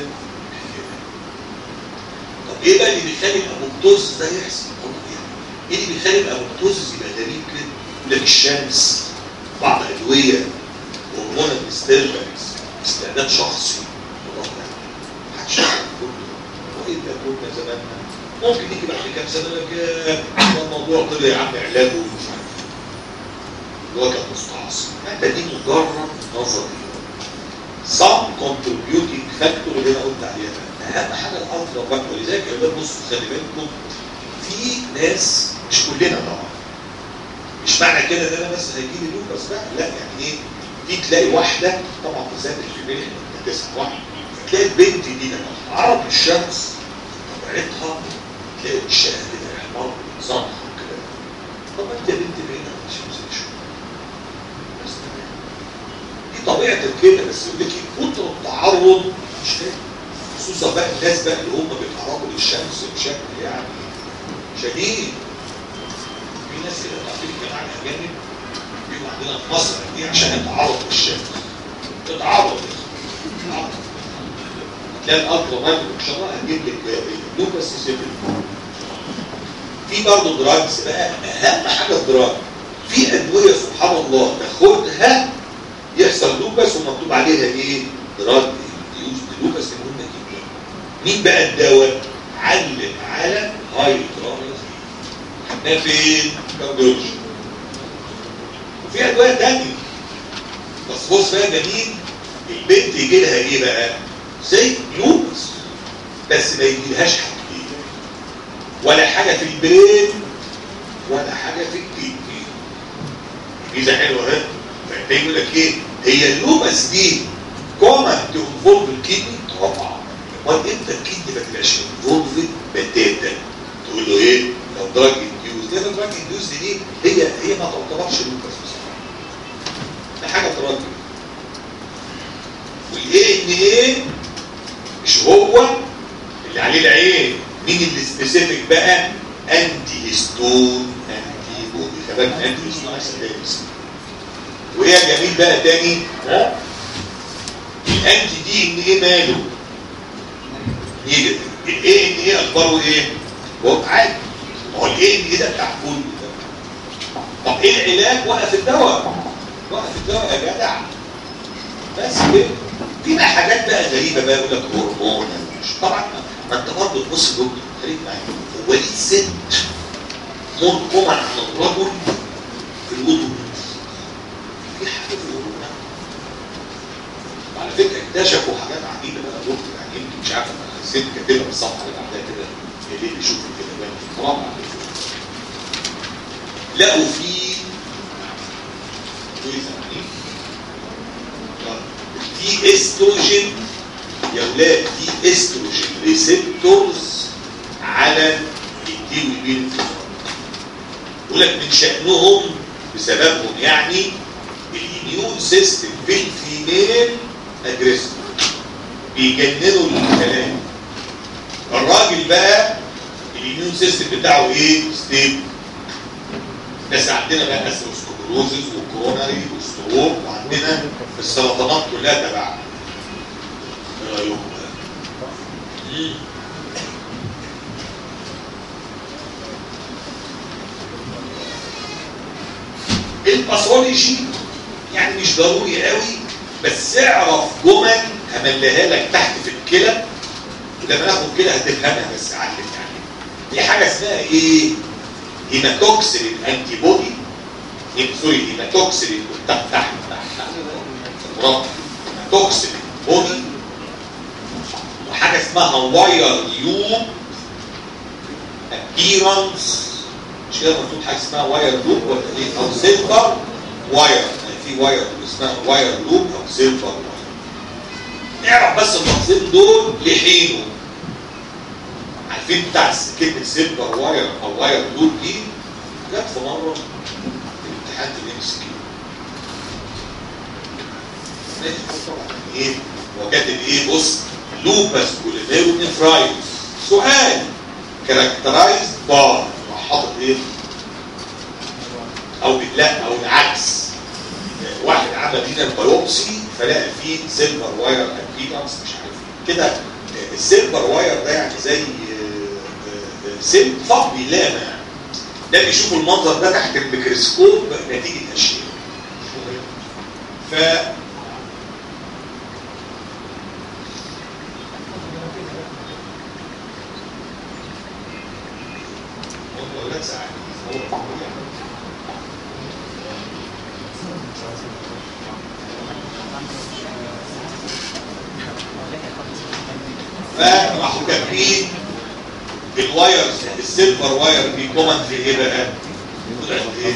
طب ايه بقى اللي بيخلي الابوبتوز ده يحصل؟ ايه اللي بيخلي الابوبتوز يبقى غريب كده؟ يقول لك الشمس بعض ادويه هرمون الديستربنس استعداد شخصي محدش يعرف كله وايه ده كنا زماننا ممكن يجي بعد كام سنه لك يا الموضوع طلع يا عم علاجه ومش عارف اللي هو كان مستعصي انت دي مجرد نظري some contributing factor اللي انا قلت عليها اهم حاجه الالترا فاكتور لذلك يا اولاد بصوا خلي بالكم في ناس مش كلنا طبعا مش معنى كده ان انا بس هيجي لي لوكاس بقى لا يعني ايه دي تلاقي واحده طبعا بالذات الفيميل احنا تسعه واحد تلاقي البنت دي لما عرض الشمس طبيعتها تلاقي وشها كده احمر صنعها كده طب انت يا بنت بعيده عن الشمس ليش؟ بس تمام دي طبيعه كده بس يقول لك كتر التعرض مش فاهم خصوصا بقى الناس بقى اللي هم بيتعرضوا للشمس بشكل يعني شديد في ناس كده تعطيك كده على الاجانب بيبقوا عندنا في مصر دي عشان يتعرض للشمس تتعرض تتعرض تلاقي الالترا مايكرو ان شاء الله هتجيب لك لوكاس سيفل في برضه دراجز بقى اهم حاجه الدراج في ادويه سبحان الله تاخدها يحصل لوكاس ومكتوب عليها ايه؟ دراج يوز لوكاس دي مهمه جدا مين بقى الدواء؟ علم على هايدرولوجي ده فين؟ كارديولوجي وفي ادويه ثانيه بس بص بقى جميل البنت يجي لها ايه بقى؟ زي لوكس بس ما يجيلهاش حاجتين ولا حاجه في البرين ولا حاجه في الكدني ميزه حلوه اهي فانت يقول لك ايه هي اللوبس دي كوما تنفولف الكدني طبعا امال امتى الكدني ما تبقاش انفولفد بتاتا تقول له ايه لو دراج انديوز لان دراج انديوز دي هي هي ما تعتبرش لوبس بصراحه ده حاجه تراجع والايه ان ايه مش هو اللي عليه العين مين اللي سبيسيفيك بقى انتي هيستون انتي بودي كمان انتي هيستون احسن ده وهي جميل بقى تاني ها الانتي دي ان ايه ماله نيجاتيف الايه ان ايه اخباره ايه هو عادي ما هو الايه ان ايه ده بتاع كله طب ايه العلاج وقف الدواء وقف الدواء يا جدع بس كده في بقى حاجات بقى غريبه بقى يقول لك هرمون مش طبعا ما انت برضه تبص دكتور خليك معايا هو ليه الست مرقمه عن الرجل في الوضوء في حاجه في الهرمونات وعلى فكره اكتشفوا حاجات عجيبه بقى دكتور يعني يمكن مش عارف انا الست كاتبها في الصفحه اللي بعدها كده اللي اللي يشوف الكتابات طبعا لقوا في في استروجين يا ولاد في استروجين ريسبتورز على الدي والبي يقول لك من شأنهم بسببهم يعني الاميون سيستم في الفيميل اجريسيف بيجننوا الكلام الراجل بقى الاميون سيستم بتاعه ايه؟ ستيبل بس عندنا بقى اسروسكلروزز وكوروناري وستروك وعندنا السرطانات كلها تبعنا ايه رايكم بقى؟ الباثولوجي يعني مش ضروري قوي بس اعرف جمل همليها لك تحت في الكلى ولما ناخد كده هتفهمها بس علم يعني في حاجه اسمها ايه؟ هيماتوكسين انتي بودي سوري هيماتوكسين تحت تحت تحت تحت توكسين بودي وحاجه اسمها واير لوب ابيرنس مش كده مكتوب حاجه اسمها واير لوب ولا ايه او سيلفر واير يعني في واير اسمها واير لوب او سيلفر واير نعرف بس اللحظين دول لحينه عارفين بتاع كلمه سيلفر واير او واير لود دي جت في مره في امتحان الام اس كيو ايه هو كاتب ايه بص لوبس كولينيرونيفرايتس سؤال كاركترايز بار راح حاطط ايه او لا او العكس واحد عمل هنا بايوبسي فلقى فيه سيلفر واير ابيرنس مش عارف إيه. كده السيلفر واير ده يعني زي سيل فضي لامع ده بيشوف المنظر ده تحت الميكروسكوب نتيجه اشياء ف لا ساعات فراحوا كاتبين الواير السيلفر واير دي كومن في ايه بقى؟ طلعت ايه؟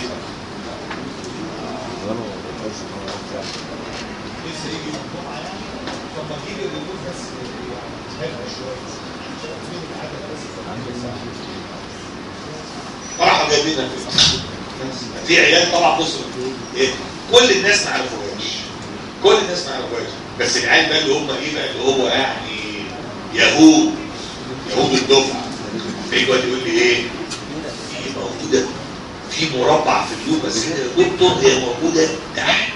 راحوا جايبينها في في عيال طبعا بصوا ايه؟ كل الناس ما عرفوهاش كل الناس ما عرفوهاش بس العيال بقى اللي هم ايه بقى اللي هو يعني يهود يهود الدفعه يقعد يقول لي ايه؟ هي موجوده في مربع في اللوبس كده يا دكتور هي موجوده تحت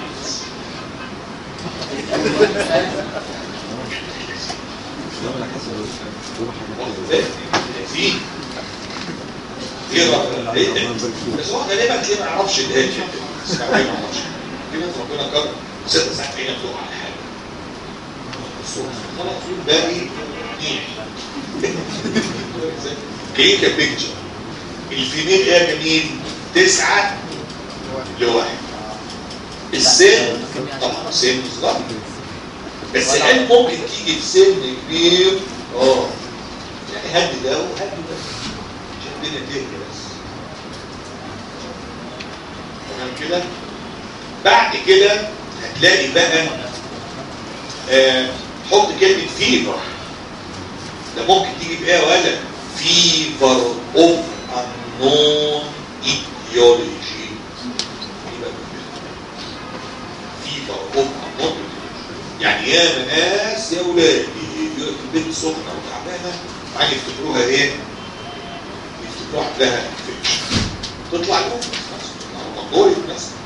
في ايه رأيك؟ إيه؟ بس هو غالبا تلاقيه ما يعرفش الهاج بس ما يعرفش في ناس ربنا كرم ست ساعات عينك تقع على حاجه خلاص باقي كلينيكال بيكتشر الفيميل ايه يا جميل؟ تسعة لواحد السن طبعا سن صغير بس هل ممكن تيجي في سن كبير؟ اه يعني هدي ده وهدي ده عشان الدنيا تهدى بس تمام كده؟ بعد كده هتلاقي بقى آه حط كلمة فيفر ده ممكن تيجي بإيه يا ولد فيفر اوف unknown etiology فيفر اوف unknown يعني يا ناس يا ولاد البنت سخنة وتعبانة وبعدين يفتكروها ايه؟ يفتكروها عندها انفكشن تطلع لهم تطلع مثلا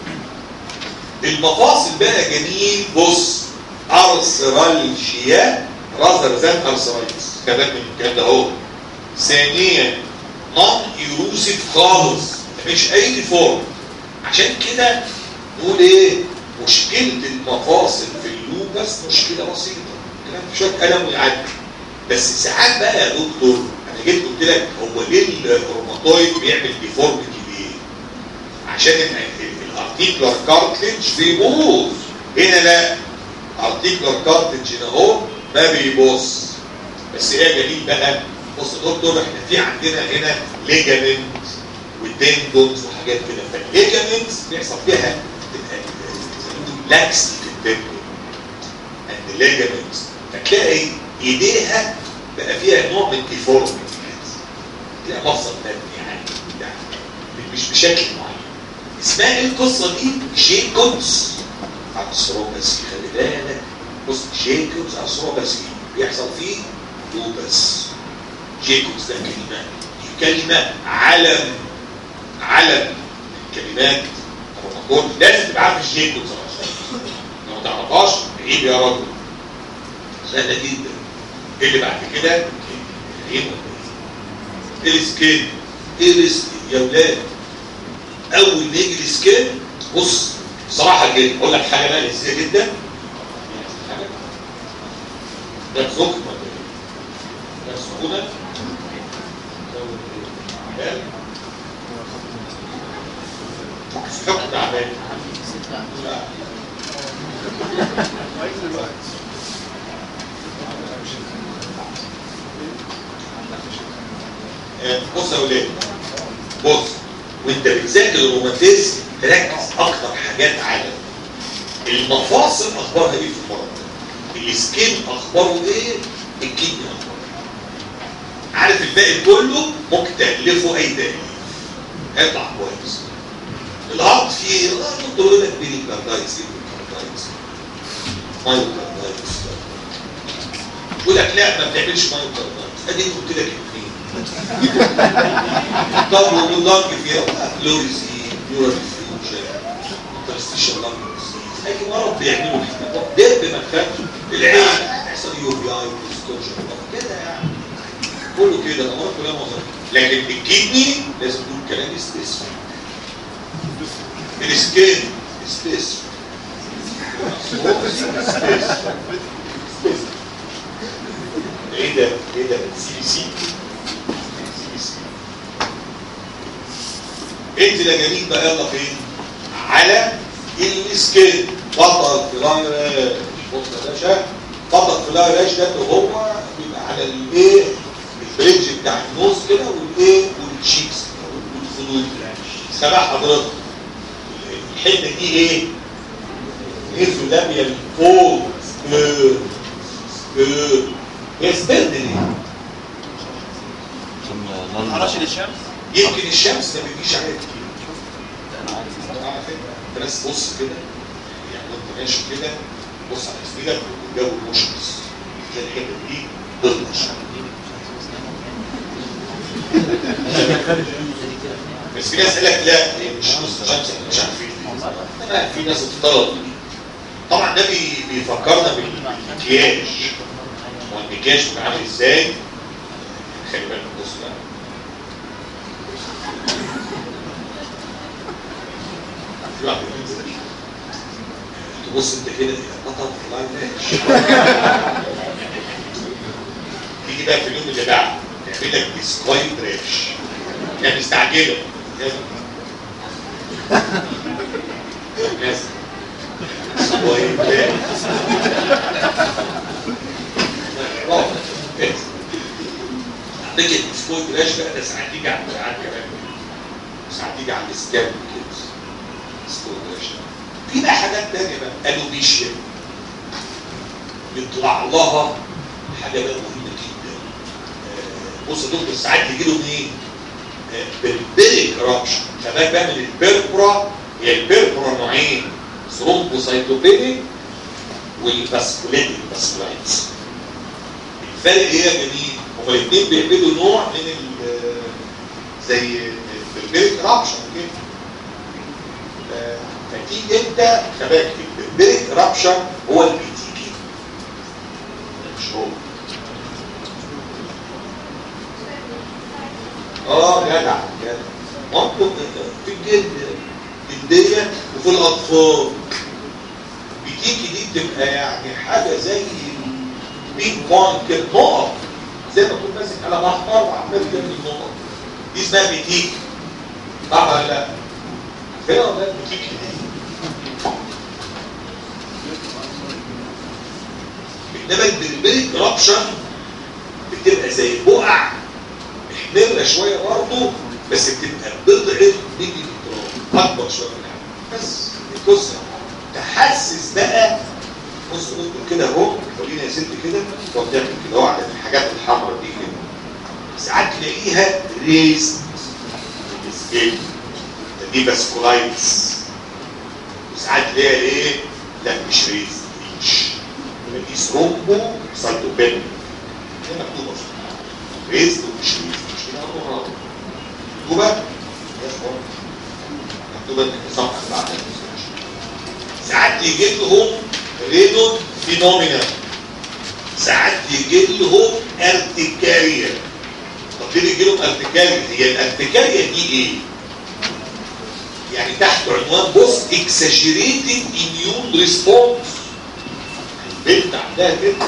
المفاصل بقى جميل بص ارثرالجيا راذر ذان ارثرايتس كمان من الكلام ده اهو ثانيا نون ايروسيف خالص مفيش اي ديفورم عشان كده نقول ايه مشكله المفاصل في اللوبس مشكله بسيطه كلام شويه الم ويعدي بس ساعات بقى يا دكتور انا جيت قلت لك هو ليه الروماتويد بيعمل ديفورميتي ليه؟ عشان الارتيكولار كارتليج بيبوظ هنا لا ارتيكولار كارتليج هنا اهو ما بيبص بس ايه جميل بقى بص يا دكتور احنا في عندنا هنا ليجامنت وتندونز وحاجات كده فالليجامنتس بيحصل فيها لاكس في التندون اند ليجامنتس فتلاقي ايديها بقى فيها نوع من ديفورميتي تلاقي مفصل مبني يعني يعني مش بشكل معين اسمها ايه القصه دي؟ جيكوبس ارثروباسي خلي بالك بص جيكوبس ارثروباسي بيحصل فيه لوبس جيكوبس ده كلمه دي كلمه علم علم كلمات الروماتول لازم تبقى عارف الجيكوبس لو ما تعرفهاش عيب يا راجل سهله جدا ايه اللي بعد كده؟ ايه ايه السكين ايه السكين يا ولاد اول ما يجي السكين بص صراحه كده اقول لك حاجه بقى لذيذه جدا ده سخن ولا ايه؟ ده سخونه حكم تعبان لا بص يا ولاد بص وانت بتذاكر الروماتيزم تركز اكتر حاجات على المفاصل اخبارها ايه في المرض السكين اخباره ايه الكدني اخباره ايه عارف الباقي كله ممكن تالفه اي تاليف هيطلع كويس الهارت فيه اه دكتور يقول لك بيلي كاردايتس كاردايتس مايوكاردايتس يقول لك لا ما بتعملش مايوكاردايتس ادي قلت لك الاثنين طب واللانج فيها فلوريزي نيورال فيوجن انترستيشن لانج اي مرض بيعملوا كده دب ما تخافش العين يحصل يو بي اي ديستورشن كده يعني كله كده الامراض كلها مظاهر لكن الكدني لازم تقول كلام سبيسيفيك السكين سبيسيفيك ايه ده ايه ده سي سي انت يا جميل بقى يلا فين على السكين بطل فلاي راش بص يا باشا بطل فلاي راش ده هو بيبقى على الايه البريدج بتاع النوز كده والايه والتشيكس والخدود سامع حضرتك الحته دي ايه ايزولاميا فوق هي سبيرد ليه؟ معرفش للشمس يمكن الشمس ما بيجيش عليها كتير على فكره انت بس بص كده يعني وانت ماشي كده بص على سبيلك والجو مشمس تلاقي الحته دي تطلش بس في ناس قال لك لا هي مش نص شمس احنا مش عارفين لا في ناس بتطلب طبعا ده بي- بيفكرنا بالمكياج هو المكياج بيبقى عامل ازاي خلي بالك بص بقى في واحد بينزل تبص انت كده بطل والله ماشي تيجي بقى في اليوم اللي بعده تعمل لك ديسكوين ريش يعني مستعجله لازم ديسكوين ريش عندك الديسكوين ريش بقى ده ساعات تيجي على الدراعات كمان ساعات تيجي على السكاب كده ديسكوين ريش في بقى حاجات تانية بقى الوبيشيا بيطلع لها حاجة بقى مهمة جدا آه، بص يا دكتور ساعات يجي له منين؟ آه، بالبيريك رابشن فده بقى من البيربرا هي البيربرا نوعين ثرومبوسايتوبينيك والباسكوليتيك باسكولايتس الفرق ايه يا جميل؟ هما الاثنين بيعملوا نوع من ال زي البيربريك رابشن كده آه، فتيجي انت خباك البيربريك رابشن هو اللي بتيجي مش هو اه جدع جدع مطلوب في الجلد الجلدية وفي الأطفال بتيجي دي بتبقى يعني حاجة زي البيج بوينت كده نقط زي ما تكون ماسك قلم أحمر وعمال تعمل نقط دي اسمها بتيجي طبعا لا فين ده بتيجي دي انما البربريك رابشن بتبقى زي بقع محمرة شوية برضه بس بتبقى بضعة ميلي جرام أكبر شوية من الحجم بس بص تحسس بقى بص بص كده اهو خلينا يا ست كده تقعد تعمل كده اهو على الحاجات الحمراء دي كده ساعات تلاقيها ريز سكيل دي باسكولايتس وساعات تلاقيها ايه؟ لا مش ريز ريتش دي ثرومبو سايتوبين هي مكتوبه ريز ومش ريز مش كده امر مكتوبه مكتوبه ان الصفحه اللي بعدها ساعات يجي لهم رينو فينومينا ساعات يجي لهم ارتكاريا طب ليه يجي لهم ارتكاريا هي الارتكاريا دي ايه يعني تحت عنوان بص اكسجريتد اميون ريسبونس البنت عندها كده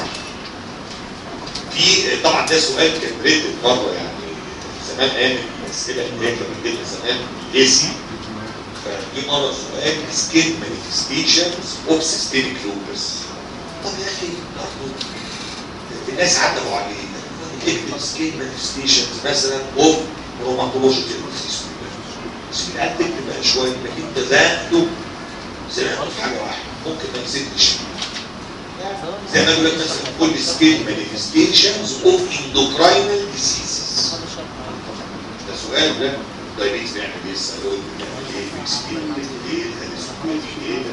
في طبعا ده سؤال كان ريتد مره يعني زمان ايام الاسئله اللي هي كانت بتجيلنا زمان ليسي فجي مره سؤال سكين مانيفستيشنز اوف سيستميك لوبس طب يا اخي برضه الناس عدوا عليه اكتب سكين مانيفستيشنز مثلا اوف روماتولوجيكال ديزيز بس في الآن تكتب بقى شويه لكن انت ذاته سمعت في حاجه واحده ممكن ما نسيتش زي ما بقول لك مثلا كل سكيل مانيفستيشنز اوف اندوكراينال ديسيزز ده سؤال ده دايبيتس بيعمل ايه السيرويد بيعمل ايه بيكسبين بيعمل ايه الهالوسينويد ايه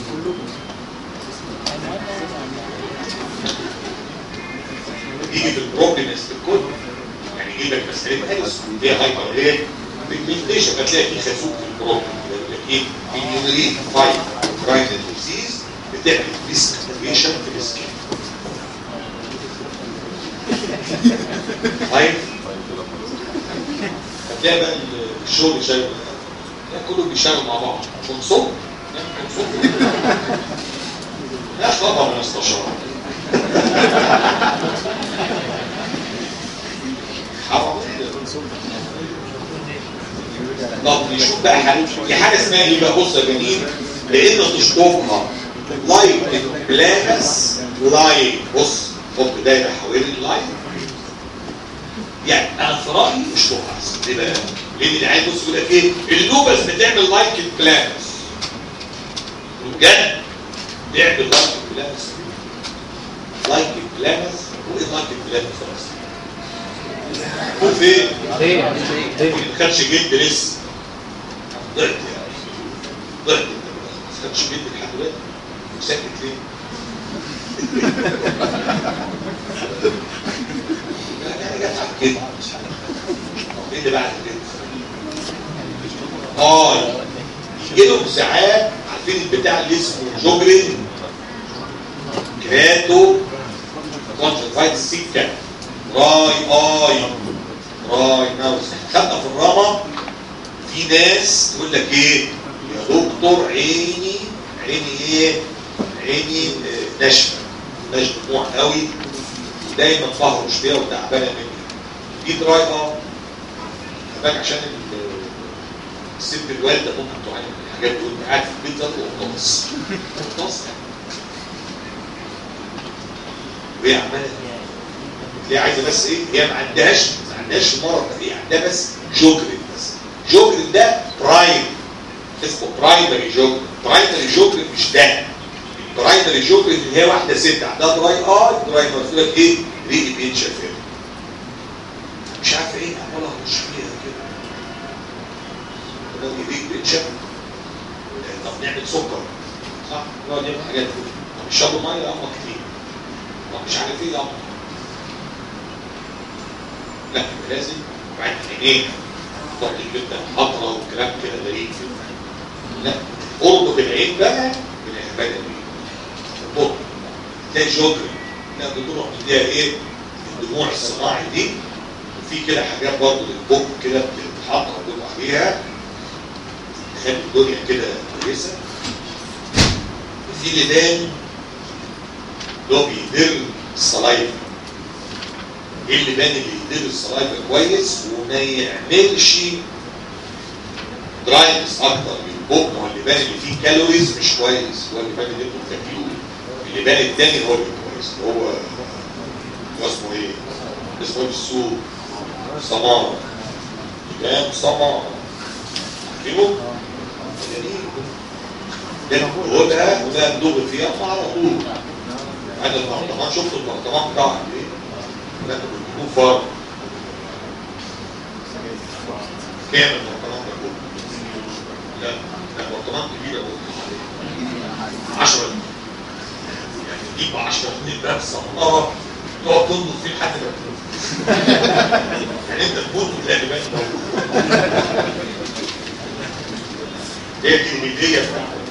يجي في البروبلمز الكل يعني يجيب لك مسألة هالوس هي هايبر ايه بيجمنتيشن فتلاقي في خازوق في البروبلم يقول لك ايه بينيورين فايت اوكراينال ديزيز بتعمل ديسكريشن في السكين طيب هتلاقي بقى الشغل شغال كله بيشتغل مع بعض كونسول كونسول لا طبعا من استشار حرام طب نشوف بقى حاجه في حاجه اسمها ايه بقى بص يا جميل لان تشطبها لايك بلانس لايك بص حط دايره حوالين اللايك يعني انا في رايي اشطبها احسن ليه بقى؟ لان العيال بص يقول لك ايه اللوبس بتعمل لايك بلانس بجد تعمل لايك بلانس لايك بلانس وايه لايك بلانس اصلا؟ هو فين؟ ليه؟ ليه؟ ما خدش جد لسه ضعت يعني ضعت ما خدش جد لحد دلوقتي وساكت ليه؟ لا يعني جت على كده ايه اللي بعد كده؟ اه يجي لهم ساعات عارفين البتاع اللي اسمه جوجرين كراتو كونجكتيفايت سيكا راي اي راي ناوس خدنا في الرمى في ناس تقول لك ايه يا دكتور عيني عيني ايه عيني آه، ناشفه ناشفه دموع قوي ودايما بهرش فيها وتعبانه مني دي دراي اه كمان عشان ال- الست الوالده ممكن تعاني من الحاجات دي وانت قاعد في البيت ذات وقناص قناص وهي عماله هي عايزه بس ايه هي ما عندهاش ما عندهاش مرض هي عندها بس جوجرين بس جوجرين ده برايم اسمه برايمري جوجرين برايمري جوجرين مش ده البرايمري جوجرين اللي هي واحده ست عندها دراي اي دراي يقول لك ايه ريقي بينشف هنا مش عارف ايه عمال اخش فيها كده لو ريقي بينشف طب نعمل سكر صح نقعد نعمل حاجات كده طب اشربوا ميه يا اما كتير طب مش عارف ايه يا اما لا لازم بعد عينيك تقعد جدا حضره وكلام كده غريب لا قرب بالعين بقى من العباده دي قرب تلاقي جوجر لا بتروح تديها ايه الدموع الصناعي دي وفي كده حاجات برضه للبوك كده بتتحط عندكم عليها تخلي الدنيا كده كويسه وفي لبان اللي هو بيدر الصلايف ايه اللبان اللي يدير الصلايفه كويس وما يعملش دراينس اكتر للبوك ما هو اللبان اللي فيه كالوريز مش كويس هو اللبان اللي انتوا بتاكلوه اللبان التاني هو اللي كويس اللي هو هو اسمه ايه؟ اسمه ايه في السوق؟ سمار لبان سمار عارفينه؟ جميل ده هو ده وده ندوب فيها على طول هذا البرطمان شفت البرطمان بتاعه قد ايه؟ لا بيكون فار كام البرطمان ده كله؟ لا لا برطمان كبير قوي 10 يعني تجيب 10 جنيه بقى صناره تقعد تنضف فيه لحد ما تموت يعني انت تموت وتلاقي بالك هي دي الهديه بتاعتك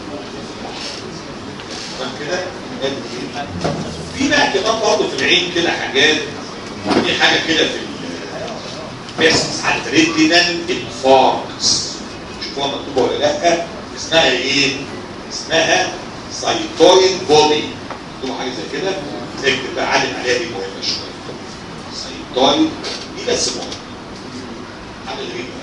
تمام كده؟ في بقى كمان برضه في العين كده حاجات في حاجه كده في ال- بيحصل ساعات ريتينال انفاركتس شوفوها مكتوبه ولا لا اسمها ايه؟ اسمها سايتويد بودي مكتوبه حاجه زي كده اكتب بقى علم عليها دي مهمه شويه سايتويد دي بس مهمه حاجه غريبه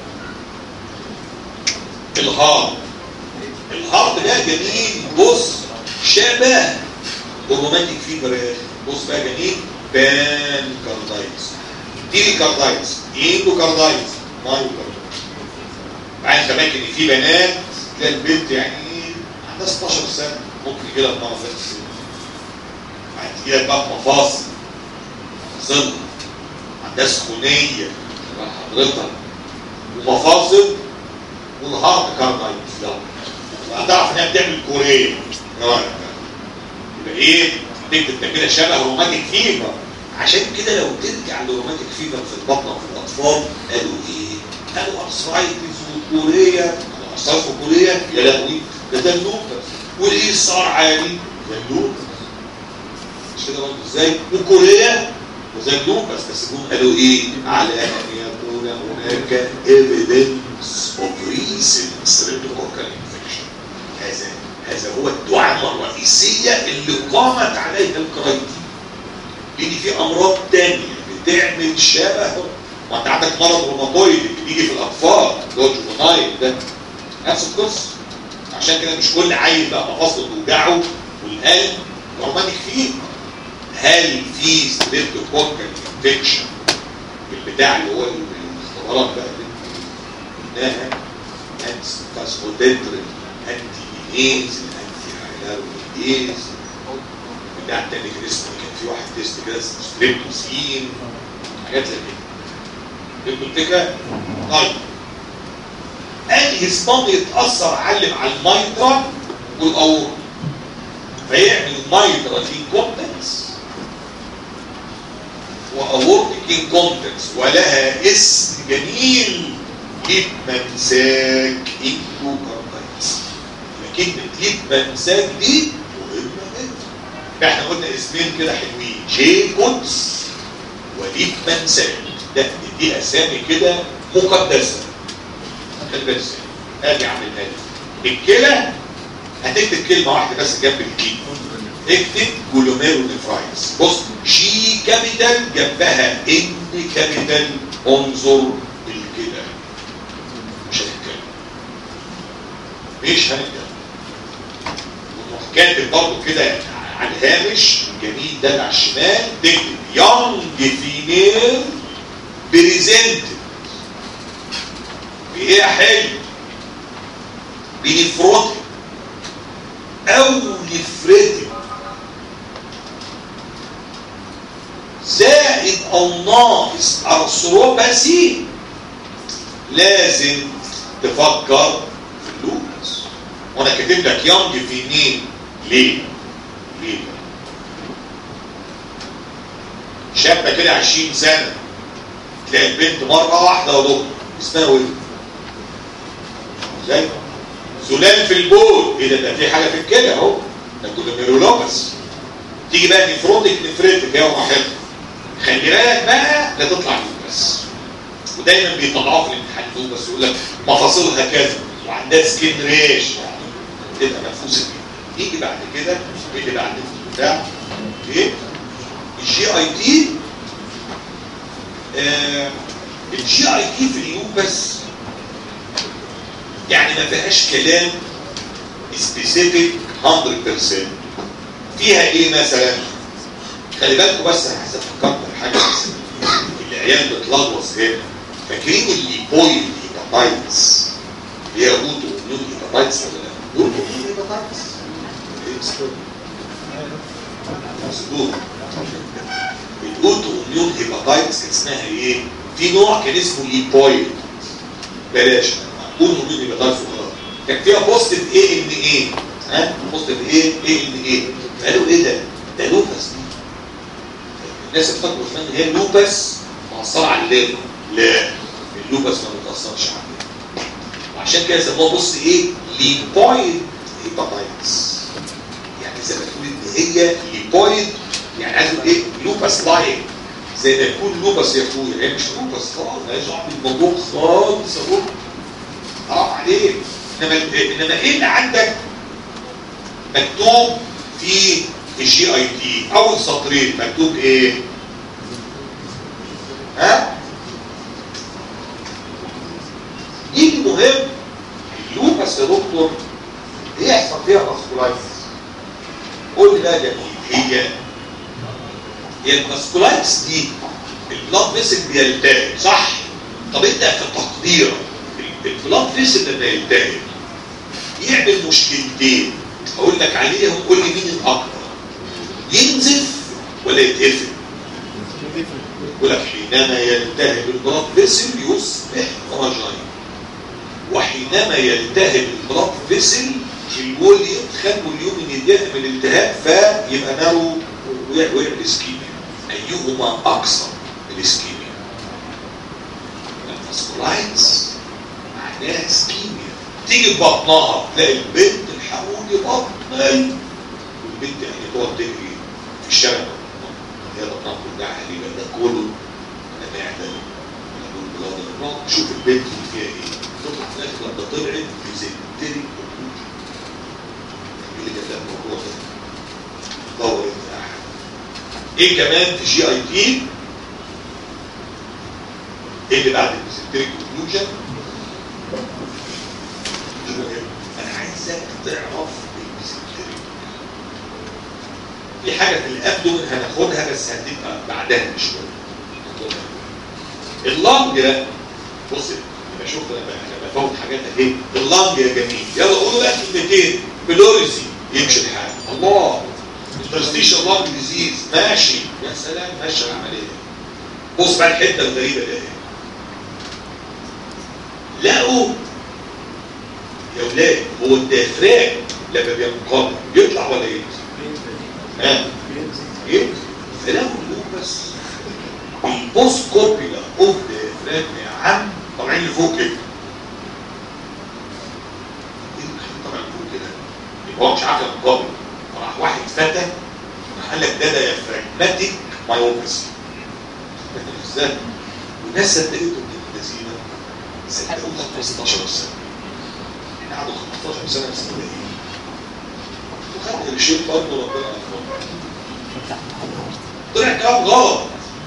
الهارت الهارت ده جميل بص شبه الرومانتيك فيبر يا اخي بص بقى جميل بان كاردايتس دي كاردايتس ايندو كاردايتس مايو كاردايتس بعدين كمان ان في بنات تلاقي البنت يعني عندها 16 سنه ممكن يجي لها مرض في السن هتجيلك بقى مفاصل مفاصل عندها سخونيه تبقى حضرتك ومفاصل والهارت كاردايتس يلا هتعرف انها بتعمل كوريه يبقى ايه تكتب كده شبه روماتيك فيبر عشان كده لو ترجع لروماتيك فيبر في البطن وفي الاطفال قالوا ايه؟ قالوا ارثرايتس وكوريه ارثرايتس وكوريه يا لهوي ده ده اللوبس والايه صار عالي ده اللوبس مش كده برضه ازاي؟ وكوريا وزي اللوبس بس هم قالوا ايه؟ على ان يكون هناك evidence of recent streptococcal infection هذا هذا هو الدعامه الرئيسيه اللي قامت عليها الكرايتين بيجي في امراض تانية بتعمل شبه وانت عندك مرض روماتويد اللي بيجي في الاطفال اللي هو الجوفنايل ده نفس القصه عشان كده مش كل عيل بقى مفاصله توجعه والقلب روماتيك فيه هل في ستريبتوكوكال انفكشن البتاع اللي هو الاختبارات بقى اللي قلناها انتي فاسفودنترين انتي ايز انتي هايلارويديز بتاع التاني كان اسمه كان في واحد تيست كده اسمه ستريبتوسين حاجات زي كده فهمتوا الفكره؟ طيب انهي صمام يتاثر علم على الميترا والاورطه فيعمل ميترا انكومبتنس واورتيك انكومبتنس ولها اسم جميل ليبمنساك انكوكاردايتس كلمه ليبمنساك دي مهمه جدا احنا قلنا اسمين كده حلوين جيكوتس وليبمنساك ده دي اسامي كده مقدسه بس ادي عملها لي الكلى هتكتب كلمه واحده بس جنب الكي اكتب جلوميرو نفرايتس بص جي كابيتال جنبها ان كابيتال انظر الكلى مش هنتكلم مش هنتكلم ونروح كاتب برضه كده على الهامش الجميل ده اللي على الشمال تكتب يونج فيميل بريزنتد بايه حلو بنفروتك او نفرتك زائد او ناقص ارثروباسي لازم تفكر في اللوبس وانا كاتب لك يونج في مين ليه ليه شابه كده 20 سنه تلاقي البنت مره واحده يا دكتور اسمها ايه ازاي سلال في البول ايه ده ده في حاجه في الكلى اهو ده كولوميرولوبس تيجي بقى نفروتك نفرتك يا واحد خلي بالك بقى لا تطلع بس ودايما بيطلعوها في الامتحان بس يقول لك مفاصلها كذا وعندها سكين ريش يعني تبقى منفوسه كده يجي بعد كده اللي بعد بتاع ايه الجي اي تي آه الجي اي تي في اليوبس يعني ما فيهاش كلام سبيسيفيك 100% فيها ايه مثلا خلي بالكم بس انا حسب فكرت حاجه بس العيال بتلغوص هنا فاكرين الليبويد هيباتايتس اللي هي اوتو اميون هيباتايتس ولا لا؟ اوتو اميون هيباتايتس مظبوط الاوتو اميون هيباتايتس كان اسمها ايه؟ في نوع كان اسمه ليبويد بلاش قول مدير يبقى ضعف وخلاص كان فيها بوزيتيف اي ان اي ها بوزيتيف ايه اي ان اي قالوا ايه ده ده لوبس الناس افتكروا ان هي لوبس مأثرة على الليل لا اللوبس ما بتأثرش على الليل وعشان كده سموها بص ايه ليبويد هيباتايتس يعني زي ما تقول ان هي ليبويد يعني عايز ايه لوبس لايك زي ما يكون لوبس يا اخويا هي مش لوبس خالص مالهاش دعوه بالموضوع خالص اهو حرام عليك انما انما ايه اللي عندك مكتوب في الجي اي تي اول سطرين مكتوب ايه ها دي المهم اللوبس يا دكتور يحصل فيها فاسكولايتس قول لي بقى جميل هي هي الفاسكولايتس دي البلاد فيسل بيلتهب صح طب انت في تقديرك البلاد فيسل لما يلتهب يعمل مشكلتين اقول لك عليهم قول لي مين الاكبر ينزف ولا يتقفل يقول لك حينما يلتهب البلاد فيسل يصبح رجعي وحينما يلتهب البلاد فيسل الوليوم خلوا اليوم يتضايق من الالتهاب فيبقى نارو ويعمل اسكيميا ايهما اكثر الاسكيميا الفاسكولايتس معناها اسكيميا تيجي في بطنها تلاقي البنت الحقوني بطني والبنت يعني تقعد تجري في الشارع هي بطنها كلها حليبه ده كله انا معدل شوف البنت اللي فيها ايه تطلع في الاخر لما طلعت بزنتري اللي كانت الموضوع ده دور انت احد ايه كمان في جي اي تي ايه اللي بعد البيزنتريك اوكلوجن انا عايزك تعرف البيزنتريك في حاجه في الابدومن هناخدها بس هتبقى بعدها بشويه اللنج ده بص يبقى شوف انا انا بفوت حاجات اهي اللنج يا جميل يلا قولوا بقى كلمتين بلوريزي يمشي الحال الله انترستيشن لانج ديزيز ماشي يا سلام ماشي العمليه بص بقى الحته الغريبه دي لقوا يا ولاد هو الديافراج لما بينقبض بيطلع ولا ينزل؟ ها؟ ينزل فلقوا له بس البوست كوبيلا اوف ديافراج يا عم طالعين لفوق كده طالعين لفوق كده يبقى هو مش عارف ينقبض راح واحد فتى راح قال لك ده ديافراجماتيك مايوباسي ازاي؟ والناس صدقته من الذين صدقوه 15 سنه احنا قعدوا 15 سنه في ايه؟ وخدت الشيء برضه ربنا اكبر طلع كلام غلط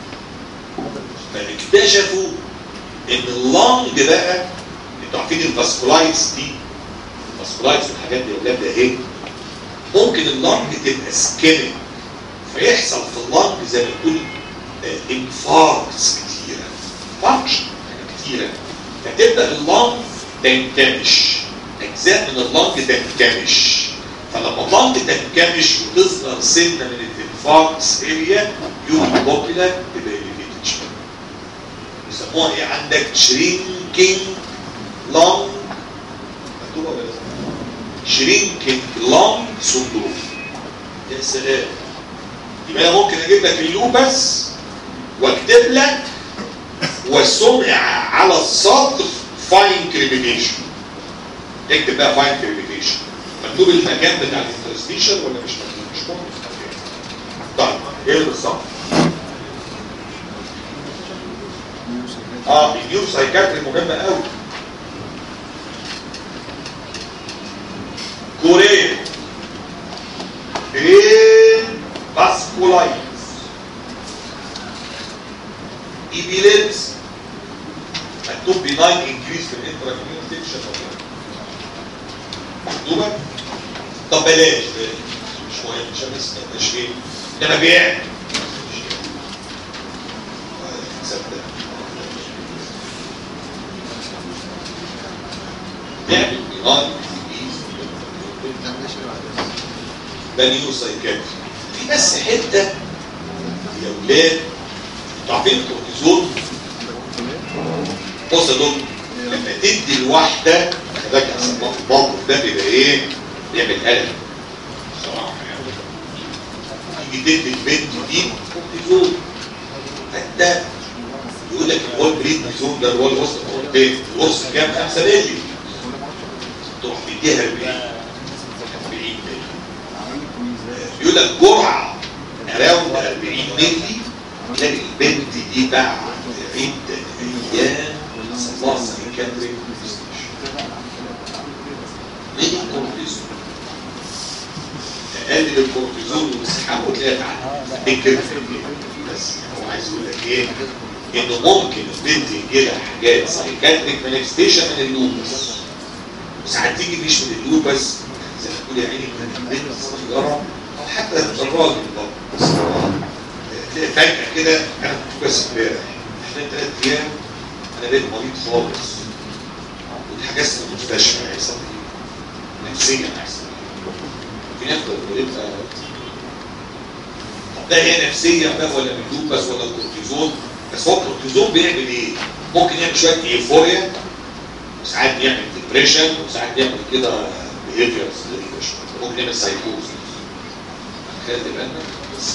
فاكتشفوا ان اللنج بقى انتوا عارفين الفاسكولايتس دي الفاسكولايتس والحاجات دي اولاد ده ايه؟ ممكن اللنج تبقى سكيننج فيحصل في اللنج زي ما تقول انفاركتس كتيره فانكشن كتيره فتبدا اللنج تنكمش اجزاء من اللنج تنكمش فلما اللنج تنكمش وتظهر سنه من الانفاركتس اريا يوم بوبيلا تبقى اليفيتد شويه يسموها ايه عندك شرينكينج لونج مكتوبه ولا لا؟ شرينكينج لونج سندروم يا سلام يبقى انا ممكن اجيب لك اللوبس واكتب لك وسمع على السطر فاين كريمينيشن اكتب بقى فاين كريمينيشن مكتوب المكان بتاع الانترستيشن ولا مش مكتوب مش مهم طيب ايه بالظبط اه النيو سايكاتري مهمه قوي كوريا برين فاسكولايتس ايبيليبس مكتوب بناين انكريز في الانتراكميون تنشن مكتوبه طب بلاش بلاش مش مهم عشان بس مش ايه انما بيعمل تصدق بيعمل بناين انكريز ده نيو سايكاتري في بس حته يا ولاد انتوا عارفين الكورتيزون بص يا دكتور لما تدي الواحده خلي احسن الموقف ده بيبقى ايه؟ بيعمل قلق بصراحه يعني تيجي تدي البنت دي كورتيزون فانت يقول لك هو البريدنيزون ده هو الوسط القرطين القرص كام 5 مللي تروح مديها 40 40 مللي يقول لك جرعه اراوند 40 مللي تلاقي البنت دي بعد عده ايام صلاح سايكاتري من الكورتيزون تقلل الكورتيزون وتسحبه وتلاقي تكتب بس هو عايز يقول لك ايه؟ انه ممكن البنت يجي لها حاجات سايكاتريك مانيفستيشن من اللوبس وساعات تيجي مش من اللوبس زي ما تقول يا عيني من البنت الصغيره او حتى الراجل برضه تلاقي فجأة كده انا كنت بس امبارح احنا ثلاث ايام انا بقيت مريض خالص واتحجزت في المستشفى هيحصل لي نفسيا هيحصل في ناس بتبقى طب ده هي نفسيه بقى ولا من لوبس ولا كورتيزون بس هو الكورتيزون بيعمل ايه؟ ممكن يعمل شويه ايفوريا وساعات بيعمل ديبريشن وساعات بيعمل كده بيهيفيرز ممكن يعمل سايكوز خلي بالنا بس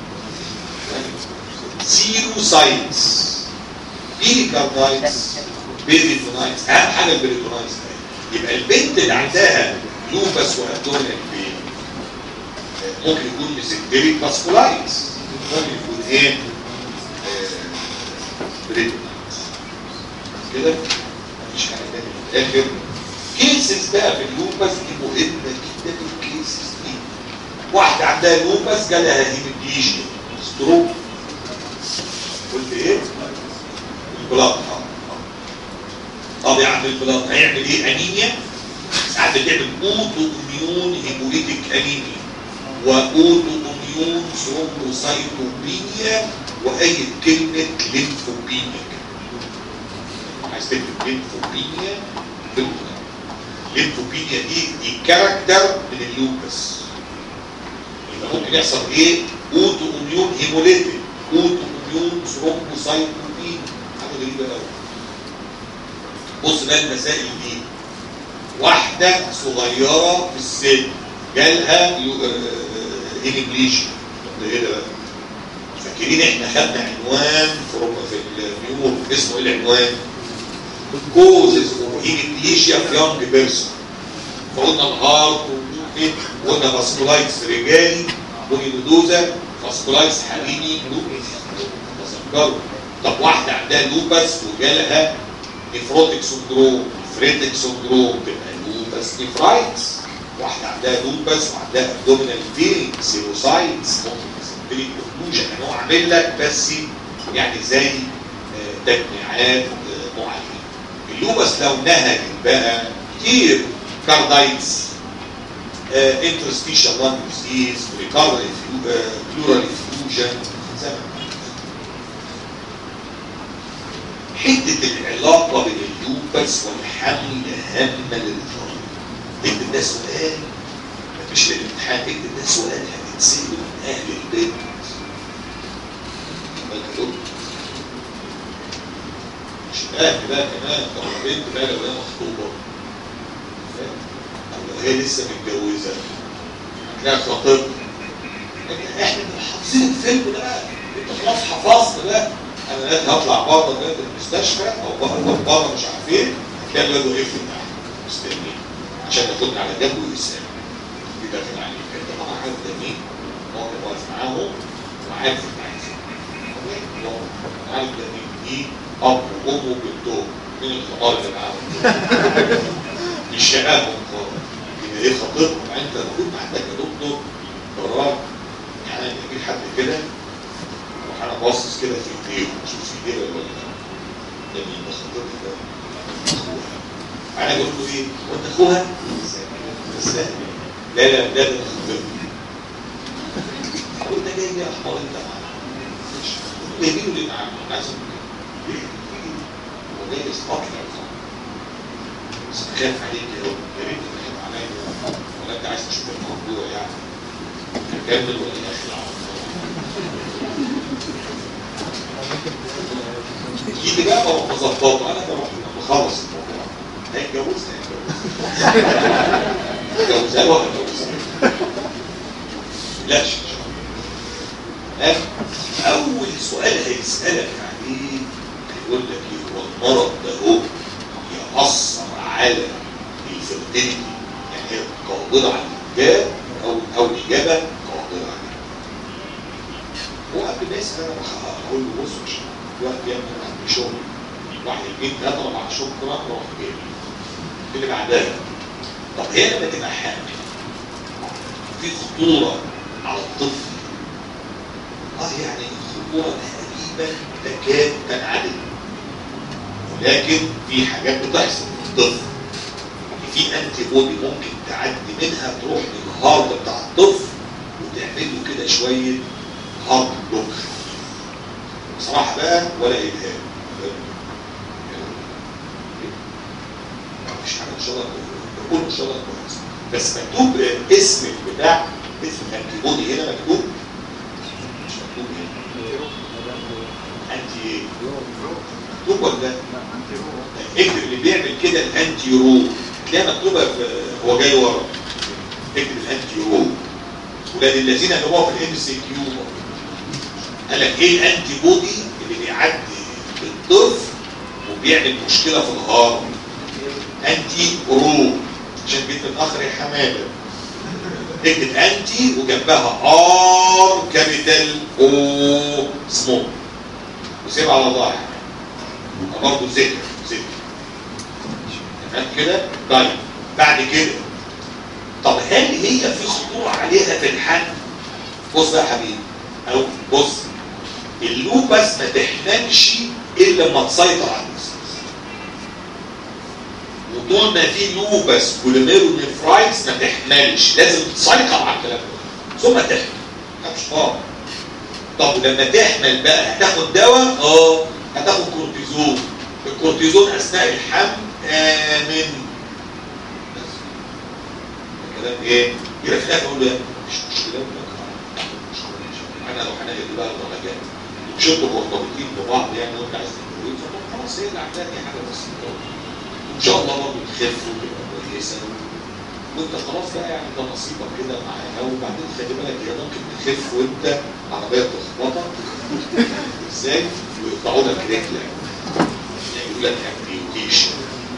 زيرو ساينس بيريكاردايتس بيريتونايتس اهم حاجه البيريتونايتس يبقى البنت اللي عندها لوبس وابدومينال بين ممكن يكون ميزنتريك باسكولايتس ممكن يكون ايه بريتونايتس كده مفيش حاجه تانية في الاخر كيسز بقى في اللوبس دي مهمه جدا الكيسز دي واحده عندها لوبس جالها هيميبليجيا ستروك قلت ايه؟ البلاط طب يا عم البلاط هيعمل ايه؟ انيميا ساعات بتعمل اوتو اميون هيموليتيك انيميا واوتو اميون ثرومبوسايتوبينيا واي كلمه ليمفوبينيا عايز تكتب ليمفوبينيا ليمفوبينيا دي دي كاركتر من اللوبس يبقى ممكن يحصل ايه؟ اوتو اميون هيموليتيك اوتو اميون ثرومبوسايتوبينيا حاجه غريبه قوي بص بقى المسائل دي واحدة صغيرة في السن جالها انجليشن ده ايه ده بقى؟ فاكرين احنا خدنا عنوان في النيور اسمه ايه العنوان؟ كوزز اوف انجليشيا في يونج بيرسون فقلنا الهارت ومش عارف ايه وقلنا فاسكولايتس رجالي ونيودوزا فاسكولايتس حريمي لوبس تذكروا طب واحدة عندها لوبس وجالها نيفروتيك سندروم فريتك سندروم تبقى لوبس نيفرايتس واحدة عندها لوبس وعندها ابدومينال بين سيروسايتس ممكن سنتريك اوكلوجن انا هو عامل لك بس يعني زي تجميعات معينة اللوبس لو نهج بقى كتير كاردايتس انترستيشال لانج ديزيز ريكارنت بلورال افيوجن زي ما حتة العلاقة بين اللوبس والحمل هامة للفرد اكتب ده سؤال مفيش في الامتحان اكتب ده سؤال هتتسأله من أهل البيت مش الأهل بقى كمان طب البنت بقى لو هي مخطوبة أو لو هي لسه متجوزة هتلاقي خطيبها احنا حافظين الفيلم ده انت خلاص حفظت بقى انا لازم هطلع بره دلوقتي المستشفى او بره بره مش عارف ايه هتلاقي الواد واقف لي تحت مستني عشان ياخدني على جنب ويسال يدافع عليك انت طبعا عارف ده مين هو اللي واقف معاهم وعارف انت عايز ايه عارف ده مين دي اب وام وبنتهم مين الخطار اللي معاهم مش شقاهم خالص يبقى ايه خطيبهم انت المفروض عندك يا دكتور قرار يعني تجيب حد كده انا باصص كده في ايديه اشوف في ايديه ولا لا ده مين ده خطيبها ده اخوها انا قلت له ايه هو انت اخوها بس لا لا لا ده خطيبها قلت جاي ليه احمر انت معاه جايبينه ليه معاه انا عايز ليه هو جاي يستطلع بس خايف عليك يا رب يا ريت تخاف عليا ولا انت عايز تشوف الموضوع يعني هكمل ولا يا اخي العظيم يجي بقى بروح مظبطه انا بروح بخلص الموضوع هيتجوزها هيتجوزها هيتجوزها ولا هيتجوزها لا ان شاء الله اول سؤال هيسالك عليه هيقول لك ايه هو المرض ده هو يأثر على الفرتيليتي يعني هي قادرة على الإنجاب أو أو الإجابة قادرة عليه هو قبل ما يسأل أنا هقول له بص مش الوقت يعمل عندي شغل واحد اثنين ثلاثة أربعة شكرا روح جاي اللي بعدها طب هي لما تبقى حامل في خطورة على الطفل اه يعني الخطورة تقريبا تكاد تنعدم ولكن في حاجات بتحصل في الطفل في انتي بودي ممكن تعدي منها تروح للهارد بتاع الطفل وتعمل له كده شويه هارد بلوك بصراحه بقى ولا الهام مش حاجه ان شاء الله بقول ان شاء الله كويس بس مكتوب اسم بتاع اسم الانتي بودي هنا مكتوب ايه؟ مكتوب ولا لا؟ اكتب اللي بيعمل كده الانتي رو تلاقيها مكتوبه في- هو جاي ورا اكتب الانتي رو ولاد الذين اللي هو في الام سي كيو قال لك ايه الانتي بودي اللي بيعدي بالطفل وبيعمل مشكله في الهارم انتي رو عشان جيت متاخر يا حماده اكتب انتي وجنبها ار كابيتال او سمول وسيبها على ظهرك برضه ذكر ذكر تمام كده طيب بعد كده طب هل هي في خطوره عليها في الحل بص بقى يا حبيبي او بص اللوبس ما تحملش الا لما تسيطر على الجسم وطول ما في لوبس كوليميرونيفرايتس ما تحملش لازم تسيطر على الكلام ده ثم تحمل ده مش طبعا طب ولما تحمل بقى هتاخد دواء اه هتاخد كورتيزون الكورتيزون اثناء الحمل امن بس الكلام ايه يبقى في الاخر اقول له مش مشكله ولا مش مشكله انا لو هنقل بقى الدرجات مش انتوا مرتبطين ببعض يعني وانت عايز تتجوز طب خلاص هي اللي عندها دي حاجه بسيطه ان شاء الله برضه تخف وتبقى كويسه وانت خلاص بقى يعني ده نصيبك كده معاها وبعدين خلي بالك هي ممكن تخف وانت عربيه تخبطك ازاي ويقطعوا لك رجلك يعني يقول لك امبيوتيشن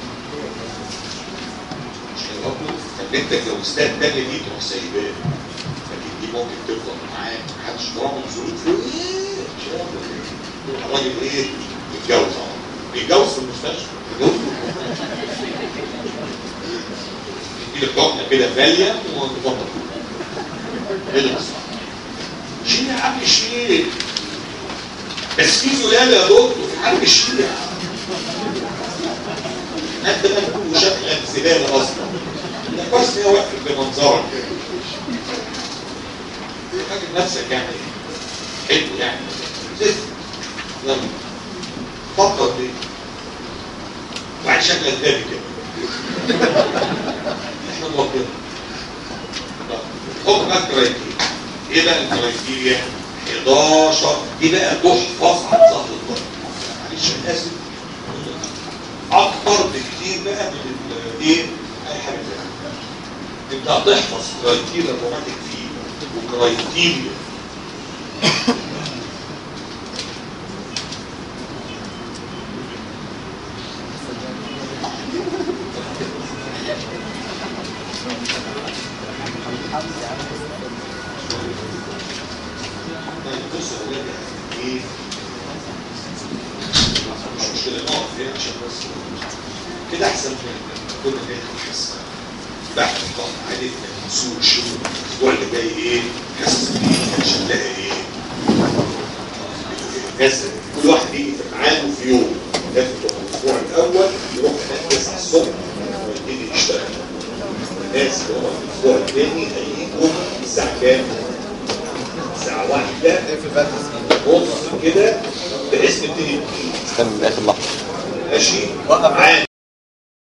مش كده برضه طب انت اتجوزتها الثانيه دي تروح سايباها لكن دي ممكن تفضل معاك محدش ضربه ظروف ايه مش هياخد ايه الراجل ايه يتجوز اهو بيتجوز في المستشفى بيتجوز في المستشفى يديلك حقنه كده غاليه وتفضل ايه اللي حصل؟ شيل يا عم شيل بس في زلال يا دكتور في حد شيل يا عم انت ما تكون شكلك زباله اصلا ده كويس ان هي وقفت بمنظرك كده فاكر نفسك يعني حلو يعني زفت يلا فكر ليه وبعد شكلك غبي كده احنا ربنا حط بقى الكرايتيريا ايه بقى الكرايتيريا 11 دي بقى تحفظ عن ظهر الضرب معلش انا اسف اكتر بكتير بقى من ال- ايه اي حاجه تانية انت هتحفظ كرايتيريا الروماتيك فيه وكرايتيريا طيب بص يا ولاد يعني ايه مش مشكله نقف هنا عشان بس كده احسن من لما كنا ناخد حصه بعد الضغط عادي انك تسوق الشغل الاسبوع اللي جاي ايه حاسس بيه عشان تلاقي ايه ناس كل واحد يجي في ميعاده في يوم لازم تبقى الاسبوع الاول يروح هناك 9 الصبح ويبتدي يشتغل الناس اللي هم في الاسبوع الثاني هيجوا الساعه كام؟ الساعه واحدة نص كده بحيث نبتدي استنى من اخر لحظه ماشي معانا